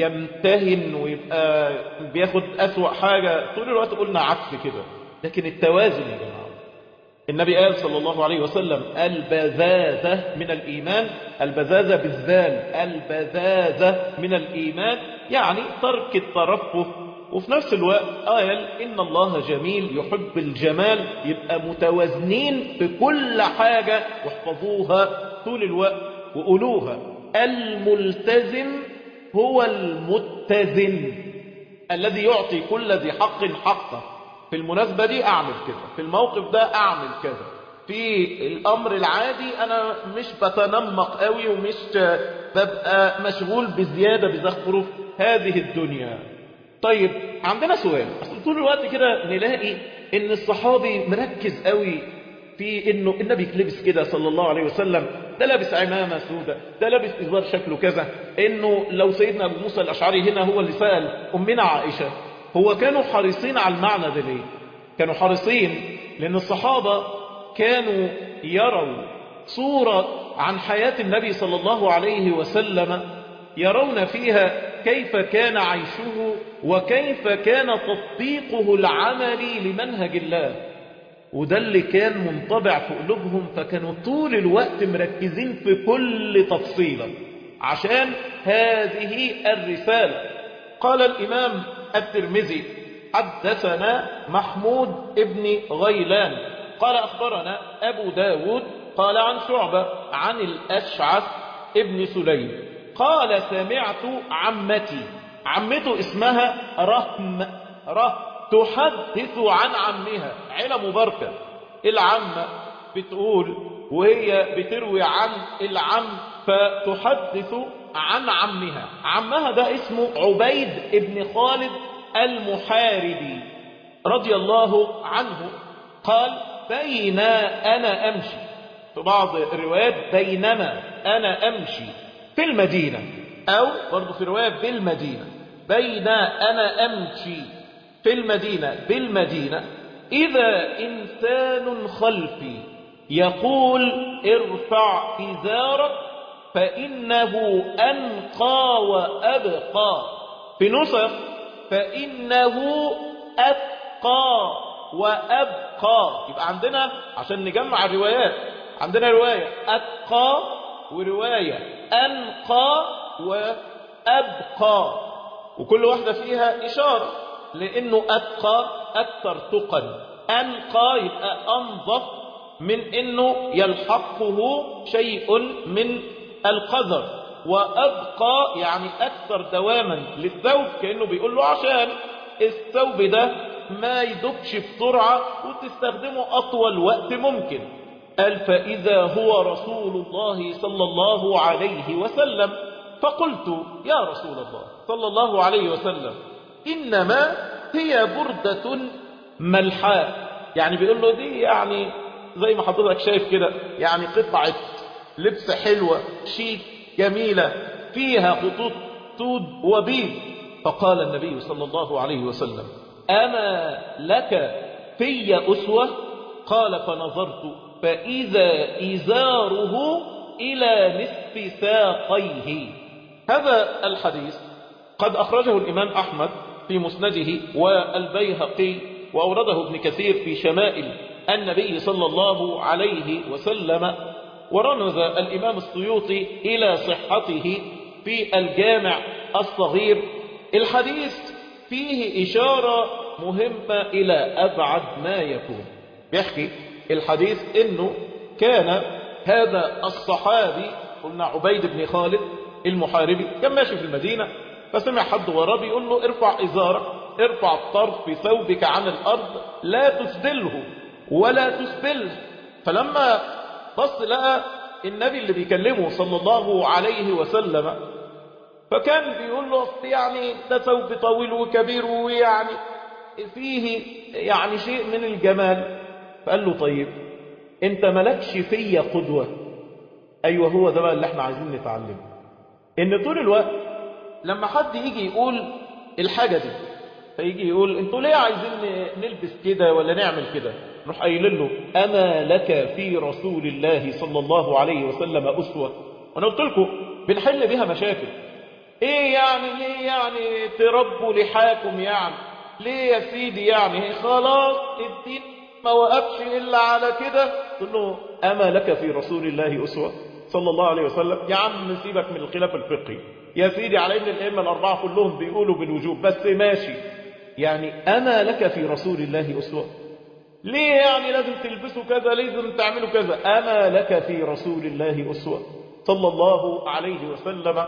يمتهن ويبقى بياخد أسوأ حاجة طول الوقت قلنا عكس كده لكن التوازن يا جماعة النبي قال صلى الله عليه وسلم البذاذة من الإيمان البذاذة بالذال البذاذة من الإيمان يعني ترك الترفه وفي نفس الوقت قال إن الله جميل يحب الجمال يبقى متوازنين في كل حاجة واحفظوها طول الوقت وقولوها الملتزم هو المتزن الذي يعطي كل ذي حق حقه في المناسبة دي أعمل كده في الموقف ده أعمل كذا في الأمر العادي أنا مش بتنمق قوي ومش ببقى مشغول بزيادة بزخرف هذه الدنيا طيب عندنا سؤال أصل طول الوقت كده نلاقي إن الصحابي مركز قوي في انه النبي لبس كده صلى الله عليه وسلم ده لابس عمامه سوداء ده لابس ازوار شكله كذا انه لو سيدنا ابو موسى الاشعري هنا هو اللي سال امنا عائشه هو كانوا حريصين على المعنى ده ليه كانوا حريصين لان الصحابه كانوا يروا صوره عن حياه النبي صلى الله عليه وسلم يرون فيها كيف كان عيشه وكيف كان تطبيقه العملي لمنهج الله وده اللي كان منطبع في قلوبهم فكانوا طول الوقت مركزين في كل تفصيلة عشان هذه الرسالة قال الإمام الترمذي حدثنا محمود ابن غيلان قال أخبرنا أبو داود قال عن شعبة عن الأشعث ابن سليم قال سمعت عمتي عمته اسمها رهم رهم تحدث عن عمها عيلة مباركة العمة بتقول وهي بتروي عن العم فتحدث عن عمها عمها ده اسمه عبيد ابن خالد المحاربي رضي الله عنه قال بين أنا أمشي في بعض الروايات بينما أنا أمشي في المدينة أو برضو في رواية بالمدينة بين أنا أمشي في المدينة بالمدينة إذا إنسان خلفي يقول ارفع إزارك فإنه أنقى وأبقى في نسخ فإنه أتقى وأبقى يبقى عندنا عشان نجمع الروايات عندنا رواية أتقى ورواية أنقى وأبقى وكل واحدة فيها إشارة لأنه أتقى أكثر تقا أنقى يبقى أنظف من أنه يلحقه شيء من القذر وأبقى يعني أكثر دواما للثوب كأنه بيقول له عشان الثوب ده ما يدبش بسرعة وتستخدمه أطول وقت ممكن قال فإذا هو رسول الله صلى الله عليه وسلم فقلت يا رسول الله صلى الله عليه وسلم إنما هي بردة ملحاء يعني بيقول له دي يعني زي ما حضرتك شايف كده يعني قطعة لبس حلوة شيك جميلة فيها خطوط سود وبيض فقال النبي صلى الله عليه وسلم أما لك في أسوة قال فنظرت فإذا إزاره إلى نصف ساقيه هذا الحديث قد أخرجه الإمام أحمد في مسنده والبيهقي وأورده ابن كثير في شمائل النبي صلى الله عليه وسلم ورمز الإمام السيوطي إلى صحته في الجامع الصغير الحديث فيه إشارة مهمة إلى أبعد ما يكون بيحكي الحديث إنه كان هذا الصحابي قلنا عبيد بن خالد المحاربي كان ماشي في المدينة فسمع حد وراه بيقول له ارفع إزارك ارفع الطرف في ثوبك عن الأرض لا تسدله ولا تسبله فلما بص لقى النبي اللي بيكلمه صلى الله عليه وسلم فكان بيقول له يعني ده ثوب طويل وكبير ويعني فيه يعني شيء من الجمال فقال له طيب انت ملكش فيا قدوة ايوه هو ده بقى اللي احنا عايزين نتعلمه ان طول الوقت لما حد يجي يقول الحاجة دي فيجي يقول انتوا ليه عايزين نلبس كده ولا نعمل كده نروح قايل له اما لك في رسول الله صلى الله عليه وسلم اسوه وانا قلت لكم بنحل بيها مشاكل ايه يعني ليه يعني تربوا لحاكم يعني ليه يا سيدي يعني خلاص الدين ما وقفش الا على كده تقول له اما لك في رسول الله اسوه صلى الله عليه وسلم يا عم سيبك من الخلاف الفقهي يا سيدي على ان الائمه الاربعه كلهم بيقولوا بالوجوب بس ماشي يعني اما لك في رسول الله اسوه ليه يعني لازم تلبسوا كذا لازم تعملوا كذا أما لك في رسول الله أسوة صلى الله عليه وسلم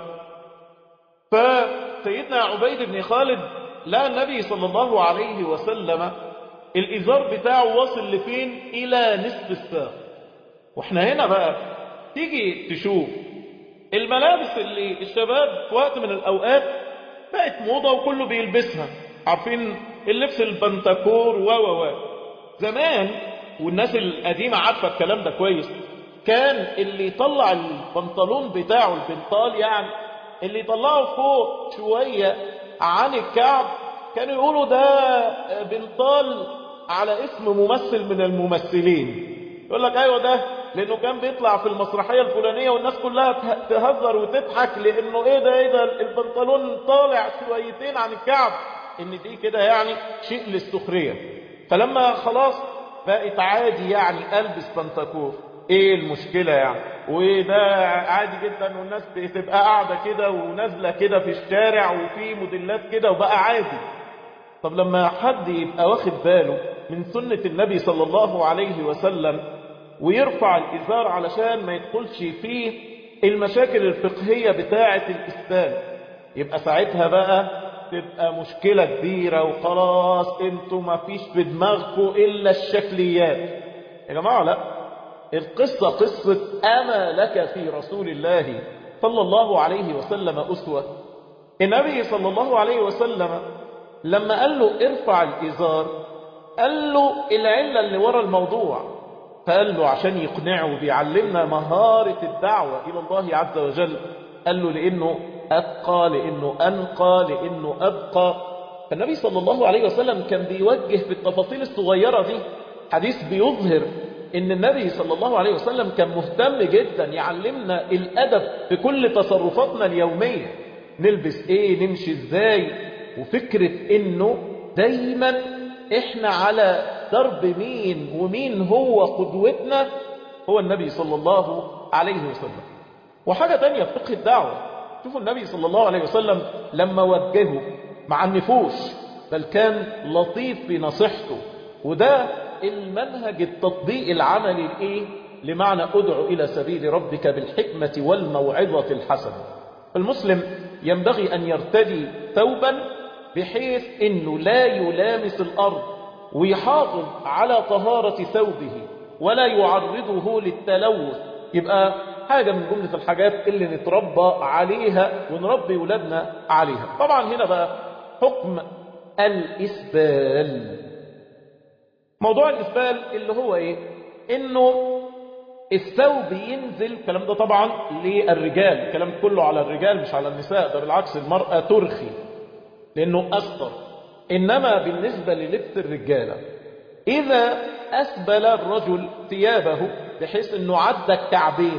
فسيدنا عبيد بن خالد لا النبي صلى الله عليه وسلم الإزار بتاعه وصل لفين إلى نصف الساق واحنا هنا بقى تيجي تشوف الملابس اللي الشباب في وقت من الأوقات بقت موضة وكله بيلبسها عارفين اللبس البنتكور و و و زمان والناس القديمة عارفة الكلام ده كويس كان اللي يطلع البنطلون بتاعه البنطال يعني اللي يطلعه فوق شوية عن الكعب كانوا يقولوا ده بنطال على اسم ممثل من الممثلين يقول لك ايوه ده لانه كان بيطلع في المسرحية الفلانية والناس كلها تهزر وتضحك لانه ايه ده ايه ده البنطلون طالع شويتين عن الكعب ان دي كده يعني شيء للسخرية فلما خلاص بقت عادي يعني البس بنتكور ايه المشكلة يعني وده عادي جدا والناس بتبقى قاعدة كده ونازلة كده في الشارع وفي موديلات كده وبقى عادي طب لما حد يبقى واخد باله من سنة النبي صلى الله عليه وسلم ويرفع الإزار علشان ما يدخلش فيه المشاكل الفقهية بتاعة الإسلام يبقى ساعتها بقى تبقى مشكلة كبيرة وخلاص انتوا ما فيش في دماغكم إلا الشكليات يا جماعة لا القصة قصة أما لك في رسول الله صلى الله عليه وسلم أسوة النبي صلى الله عليه وسلم لما قال له ارفع الإزار قال له العلة اللي ورا الموضوع فقال له عشان يقنعه بيعلمنا مهارة الدعوة إلى الله عز وجل قال له لأنه أتقى لأنه أنقى لأنه أبقى فالنبي صلى الله عليه وسلم كان بيوجه في التفاصيل الصغيرة دي حديث بيظهر ان النبي صلى الله عليه وسلم كان مهتم جدا يعلمنا الادب في كل تصرفاتنا اليومية نلبس ايه نمشي ازاي وفكرة انه دايما احنا على درب مين ومين هو قدوتنا هو النبي صلى الله عليه وسلم وحاجة تانية في فقه الدعوة شوفوا النبي صلى الله عليه وسلم لما وجهه مع النفوش بل كان لطيف في نصيحته وده المنهج التطبيق العملي الايه لمعنى ادعو الى سبيل ربك بالحكمة والموعظة الحسنة المسلم ينبغي ان يرتدي ثوبا بحيث انه لا يلامس الارض ويحافظ على طهارة ثوبه ولا يعرضه للتلوث يبقى حاجة من جملة الحاجات اللي نتربى عليها ونربي ولادنا عليها طبعا هنا بقى حكم الإسبال موضوع الإسبال اللي هو إيه إنه الثوب ينزل الكلام ده طبعا للرجال الكلام كله على الرجال مش على النساء ده بالعكس المرأة ترخي لأنه أسطر إنما بالنسبة للبس الرجالة إذا أسبل الرجل ثيابه بحيث أنه عدى الكعبين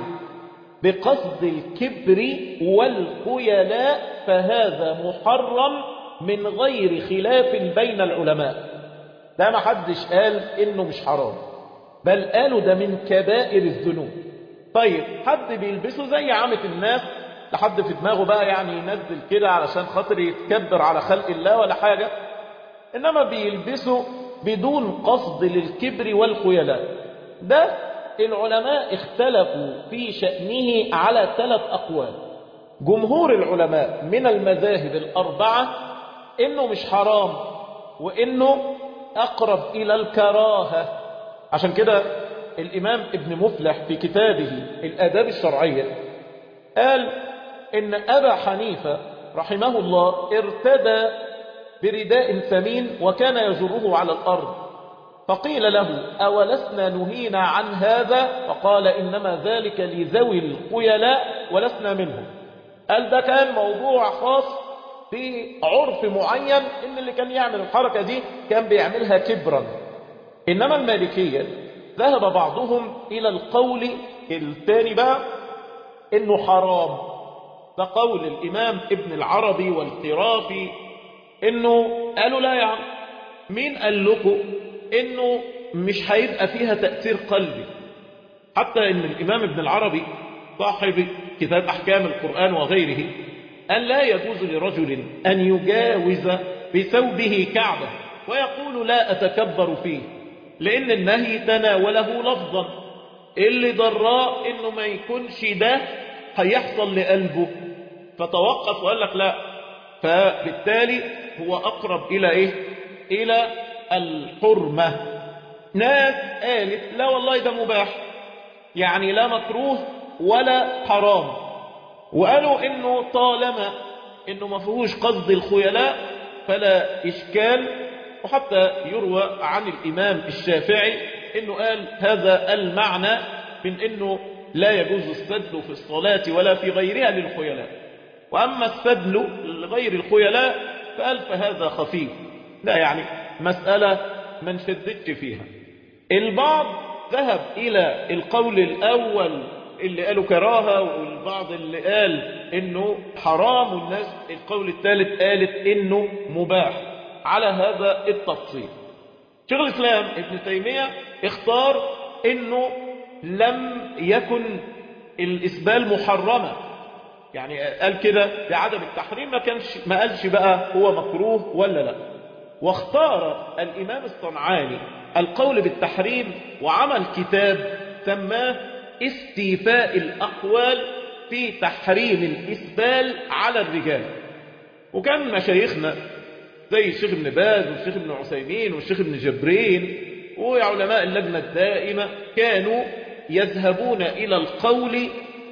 بقصد الكبر والخيلاء فهذا محرم من غير خلاف بين العلماء ده ما حدش قال انه مش حرام بل قالوا ده من كبائر الذنوب طيب حد بيلبسه زي عامة الناس لحد في دماغه بقى يعني ينزل كده علشان خاطر يتكبر على خلق الله ولا حاجة انما بيلبسه بدون قصد للكبر والخيلاء ده العلماء اختلفوا في شأنه على ثلاث أقوال جمهور العلماء من المذاهب الأربعة إنه مش حرام وإنه أقرب إلى الكراهة عشان كده الإمام ابن مفلح في كتابه الآداب الشرعية قال إن أبا حنيفة رحمه الله ارتدى برداء ثمين وكان يجره على الأرض فقيل له أولسنا نهينا عن هذا فقال إنما ذلك لذوي الخيلاء ولسنا منهم قال ده كان موضوع خاص في عرف معين إن اللي كان يعمل الحركة دي كان بيعملها كبرا إنما المالكية ذهب بعضهم إلى القول الثاني بقى إنه حرام ده قول الإمام ابن العربي والقرافي إنه قالوا لا يا عم مين قال لكم إنه مش هيبقى فيها تأثير قلبي حتى إن الإمام ابن العربي صاحب كتاب أحكام القرآن وغيره أن لا يجوز لرجل أن يجاوز بثوبه كعبة ويقول لا أتكبر فيه لأن النهي تناوله لفظا اللي ضراء إنه ما يكونش ده هيحصل لقلبه فتوقف وقال لك لا فبالتالي هو أقرب إلى إيه إلى الحرمة ناس قالت لا والله ده مباح يعني لا مكروه ولا حرام وقالوا إنه طالما إنه ما فيهوش قصد الخيلاء فلا إشكال وحتى يروى عن الإمام الشافعي إنه قال هذا المعنى من إنه لا يجوز السدل في الصلاة ولا في غيرها للخيلاء وأما السدل لغير الخيلاء فقال فهذا خفيف لا يعني مسألة ما نشددش فيها البعض ذهب إلى القول الأول اللي قالوا كراهة والبعض اللي قال إنه حرام والناس القول الثالث قالت إنه مباح على هذا التفصيل شيخ الإسلام ابن تيمية اختار إنه لم يكن الإسبال محرمة يعني قال كده بعدم التحريم ما كانش ما قالش بقى هو مكروه ولا لا واختار الإمام الصنعاني القول بالتحريم وعمل كتاب سماه استيفاء الأقوال في تحريم الإسبال على الرجال وكان مشايخنا زي الشيخ ابن باز والشيخ ابن عثيمين والشيخ ابن جبرين وعلماء اللجنة الدائمة كانوا يذهبون إلى القول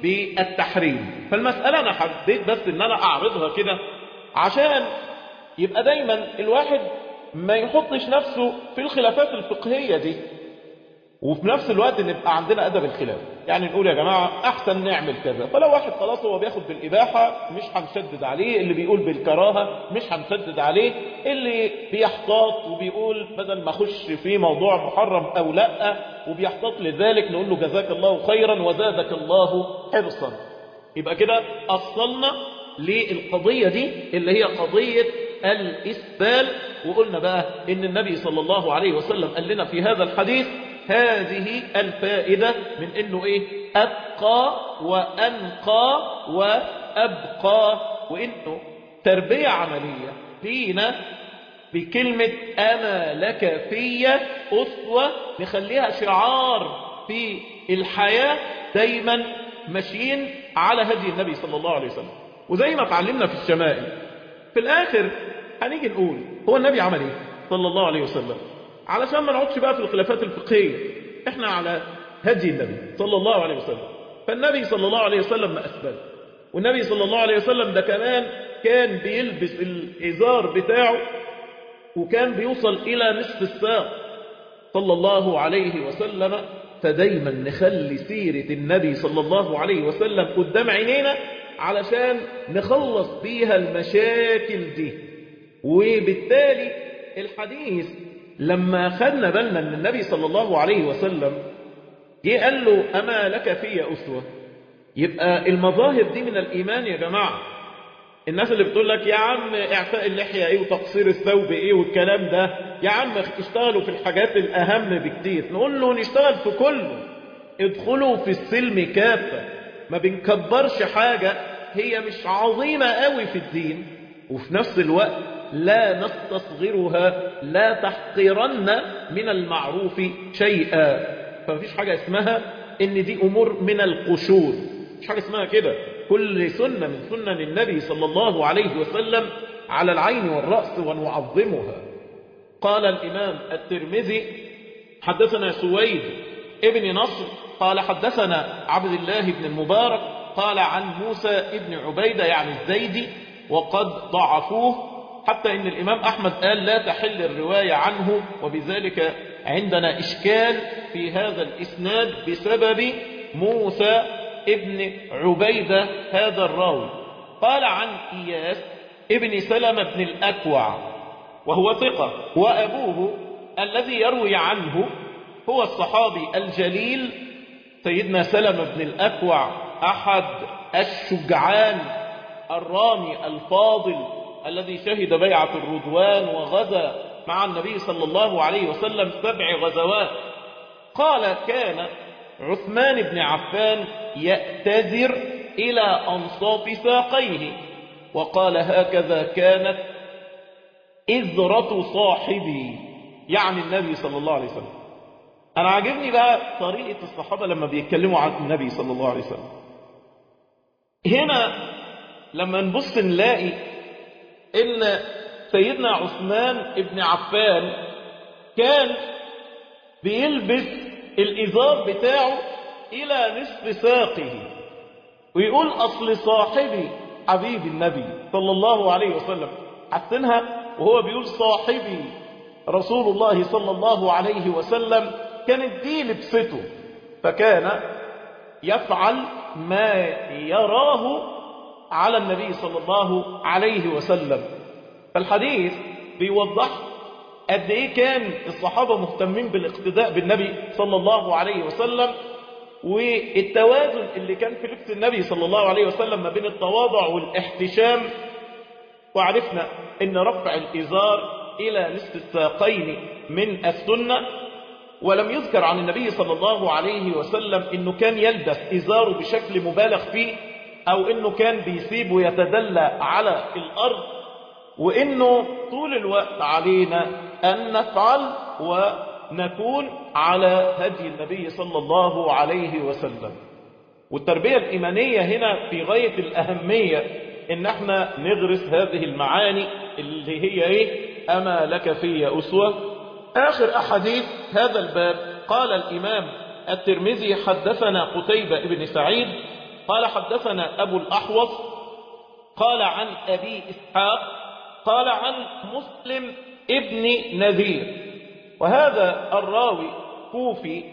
بالتحريم فالمسألة أنا حبيت بس أن أنا أعرضها كده عشان يبقى دايما الواحد ما يحطش نفسه في الخلافات الفقهية دي وفي نفس الوقت نبقى عندنا أدب الخلاف يعني نقول يا جماعة أحسن نعمل كذا فلو واحد خلاص هو بياخد بالإباحة مش هنشدد عليه اللي بيقول بالكراهة مش هنشدد عليه اللي بيحتاط وبيقول بدل ما أخش في موضوع محرم أو لا وبيحتاط لذلك نقول له جزاك الله خيرا وزادك الله حرصا يبقى كده أصلنا للقضية دي اللي هي قضية الإسبال وقلنا بقى إن النبي صلى الله عليه وسلم قال لنا في هذا الحديث هذه الفائدة من إنه إيه أبقى وأنقى وأبقى وإنه تربية عملية فينا بكلمة أنا لك في أسوة نخليها شعار في الحياة دايما ماشيين على هدي النبي صلى الله عليه وسلم وزي ما اتعلمنا في الشمائل في الآخر هنيجي نقول هو النبي عمل ايه صلى الله عليه وسلم علشان ما نقعدش بقى في الخلافات الفقهية احنا على هدي النبي صلى الله عليه وسلم فالنبي صلى الله عليه وسلم ما أسبل والنبي صلى الله عليه وسلم ده كمان كان بيلبس الإزار بتاعه وكان بيوصل إلى نصف الساق صلى الله عليه وسلم فدايما نخلي سيرة النبي صلى الله عليه وسلم قدام عينينا علشان نخلص بيها المشاكل دي وبالتالي الحديث لما خدنا بالنا ان النبي صلى الله عليه وسلم جه قال له أما لك في أسوة يبقى المظاهر دي من الإيمان يا جماعة الناس اللي بتقول لك يا عم اعفاء اللحية ايه وتقصير الثوب ايه والكلام ده يا عم اشتغلوا في الحاجات الأهم بكتير نقول له نشتغل في كله ادخلوا في السلم كافة ما بنكبرش حاجة هي مش عظيمة قوي في الدين وفي نفس الوقت لا نستصغرها لا تحقرن من المعروف شيئا فمفيش حاجة اسمها ان دي امور من القشور مش حاجة اسمها كده كل سنة من سنن النبي صلى الله عليه وسلم على العين والرأس ونعظمها قال الإمام الترمذي حدثنا سويد ابن نصر قال حدثنا عبد الله بن المبارك قال عن موسى ابن عبيدة يعني الزيدي وقد ضعفوه حتى ان الامام احمد قال لا تحل الرواية عنه وبذلك عندنا اشكال في هذا الاسناد بسبب موسى ابن عبيدة هذا الراوي قال عن اياس ابن سلمة بن الاكوع وهو ثقة وابوه الذي يروي عنه هو الصحابي الجليل سيدنا سلمة بن الاكوع احد الشجعان الرامي الفاضل الذي شهد بيعة الرضوان وغزا مع النبي صلى الله عليه وسلم سبع غزوات قال كان عثمان بن عفان يأتذر إلى أنصاف ساقيه وقال هكذا كانت إذرة صاحبي يعني النبي صلى الله عليه وسلم أنا عاجبني بقى طريقة الصحابة لما بيتكلموا عن النبي صلى الله عليه وسلم هنا لما نبص نلاقي ان سيدنا عثمان ابن عفان كان بيلبس الازار بتاعه الى نصف ساقه ويقول اصل صاحبي حبيب النبي صلى الله عليه وسلم حسنها وهو بيقول صاحبي رسول الله صلى الله عليه وسلم كانت دي لبسته فكان يفعل ما يراه على النبي صلى الله عليه وسلم فالحديث بيوضح قد ايه كان الصحابة مهتمين بالاقتداء بالنبي صلى الله عليه وسلم والتوازن اللي كان في لبس النبي صلى الله عليه وسلم ما بين التواضع والاحتشام وعرفنا ان رفع الازار الى نصف الساقين من السنة ولم يذكر عن النبي صلى الله عليه وسلم انه كان يلبس ازاره بشكل مبالغ فيه او انه كان بيسيبه يتدلى على الارض وانه طول الوقت علينا ان نفعل ونكون على هدي النبي صلى الله عليه وسلم والتربية الإيمانية هنا في غاية الأهمية إن احنا نغرس هذه المعاني اللي هي إيه أما لك في أسوة آخر أحاديث هذا الباب قال الإمام الترمذي حدثنا قتيبة بن سعيد قال حدثنا أبو الأحوص قال عن أبي إسحاق قال عن مسلم ابن نذير وهذا الراوي كوفي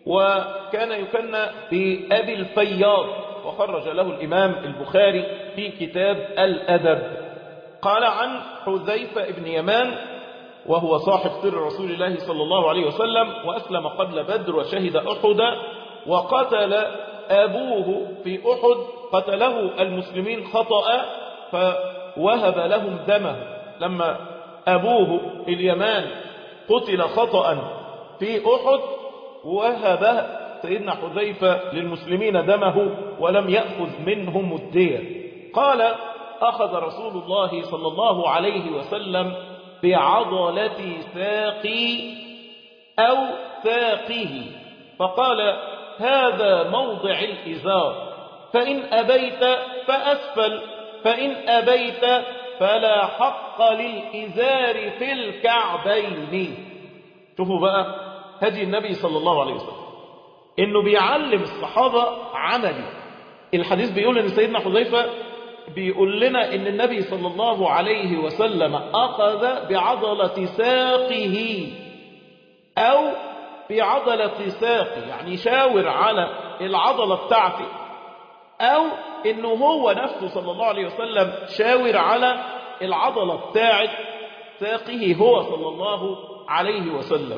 وكان يكنى بأبي الفياض وخرج له الإمام البخاري في كتاب الأدب قال عن حذيفة بن يمان وهو صاحب سر رسول الله صلى الله عليه وسلم وأسلم قبل بدر وشهد أحد وقتل أبوه في أحد قتله المسلمين خطأ فوهب لهم دمه لما أبوه اليمان قتل خطأ في أحد وهب سيدنا حذيفة للمسلمين دمه ولم يأخذ منهم الدية قال أخذ رسول الله صلى الله عليه وسلم بعضلة ساقي أو ساقه فقال هذا موضع الإزار فإن أبيت فأسفل فإن أبيت فلا حق للإزار في الكعبين شوفوا بقى هدي النبي صلى الله عليه وسلم إنه بيعلم الصحابة عملي الحديث بيقول إن سيدنا حذيفة بيقول لنا إن النبي صلى الله عليه وسلم أخذ بعضلة ساقه أو بعضلة ساقي يعني شاور على العضلة بتاعتي أو إنه هو نفسه صلى الله عليه وسلم شاور على العضلة بتاعت ساقه هو صلى الله عليه وسلم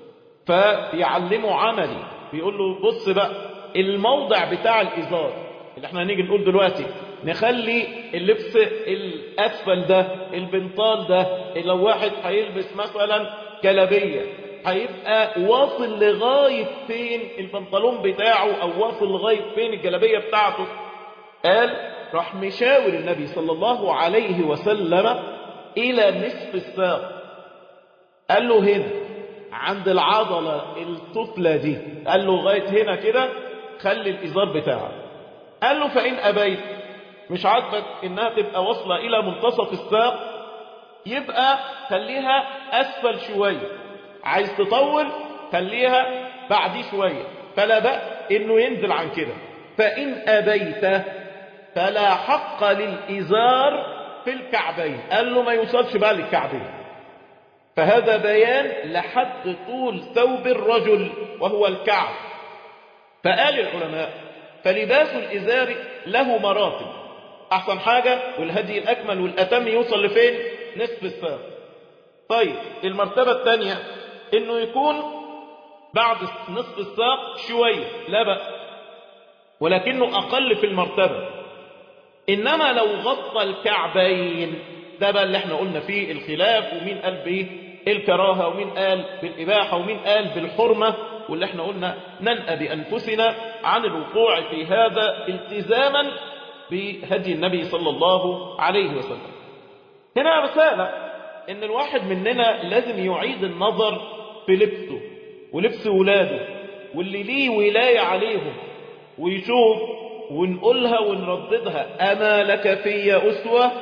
فبيعلمه عملي بيقول له بص بقى الموضع بتاع الإزار اللي احنا هنيجي نقول دلوقتي نخلي اللبس الأسفل ده البنطال ده لو واحد هيلبس مثلا كلابية هيبقى واصل لغاية فين البنطلون بتاعه أو واصل لغاية فين الجلابية بتاعته قال راح مشاور النبي صلى الله عليه وسلم إلى نصف الساق قال له هنا عند العضلة الطفلة دي قال له لغاية هنا كده خلي الإزار بتاعك قال له فإن أبيت مش عاجبك إنها تبقى واصلة إلى منتصف الساق يبقى خليها أسفل شوية عايز تطول خليها بعديه شوية فلا بأس إنه ينزل عن كده فإن أبيت فلا حق للإزار في الكعبين قال له ما يوصلش بقى للكعبين فهذا بيان لحد طول ثوب الرجل وهو الكعب فقال العلماء فلباس الإزار له مراتب أحسن حاجة والهدي الأكمل والأتم يوصل لفين نصف الساق طيب المرتبة الثانية إنه يكون بعد نصف الساق شوية لا بأس ولكنه أقل في المرتبة إنما لو غطى الكعبين ده بقى اللي احنا قلنا فيه الخلاف ومين قال بيه الكراهة ومين قال بالإباحة ومين قال بالحرمة واللي احنا قلنا ننأى بأنفسنا عن الوقوع في هذا التزاما بهدي النبي صلى الله عليه وسلم هنا رسالة ان الواحد مننا لازم يعيد النظر في لبسه ولبس ولاده واللي ليه ولاية عليهم ويشوف ونقولها ونرددها أما لك في أسوة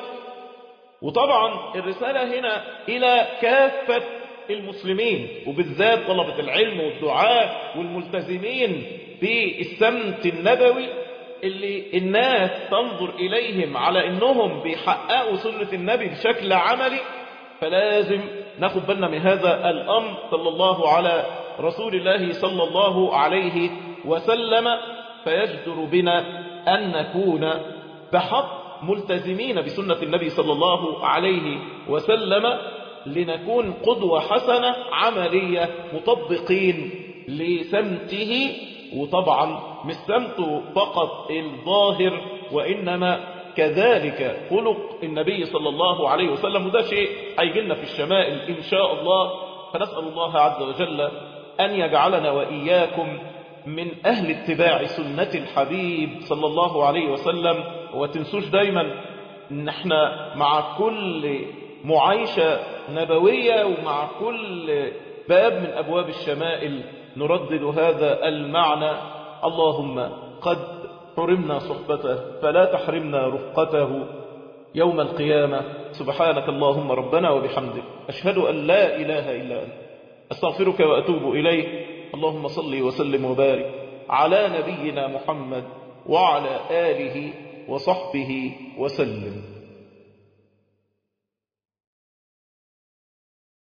وطبعا الرسالة هنا إلى كافة المسلمين وبالذات طلبة العلم والدعاء والملتزمين بالسمت النبوي اللي الناس تنظر إليهم على أنهم بيحققوا سنة النبي بشكل عملي فلازم ناخد بالنا من هذا الأمر صلى الله على رسول الله صلى الله عليه وسلم فيجدر بنا أن نكون بحق ملتزمين بسنة النبي صلى الله عليه وسلم لنكون قدوة حسنة عملية مطبقين لسمته وطبعا مش سمته فقط الظاهر وإنما كذلك خلق النبي صلى الله عليه وسلم وده شيء هيجي في الشمائل إن شاء الله فنسأل الله عز وجل أن يجعلنا وإياكم من أهل اتباع سنة الحبيب صلى الله عليه وسلم وتنسوش دايما ان احنا مع كل معايشة نبوية ومع كل باب من أبواب الشمائل نردد هذا المعنى اللهم قد حرمنا صحبته فلا تحرمنا رفقته يوم القيامة سبحانك اللهم ربنا وبحمدك أشهد أن لا إله إلا أنت أستغفرك وأتوب إليك اللهم صل وسلم وبارك على نبينا محمد وعلى آله وصحبه وسلم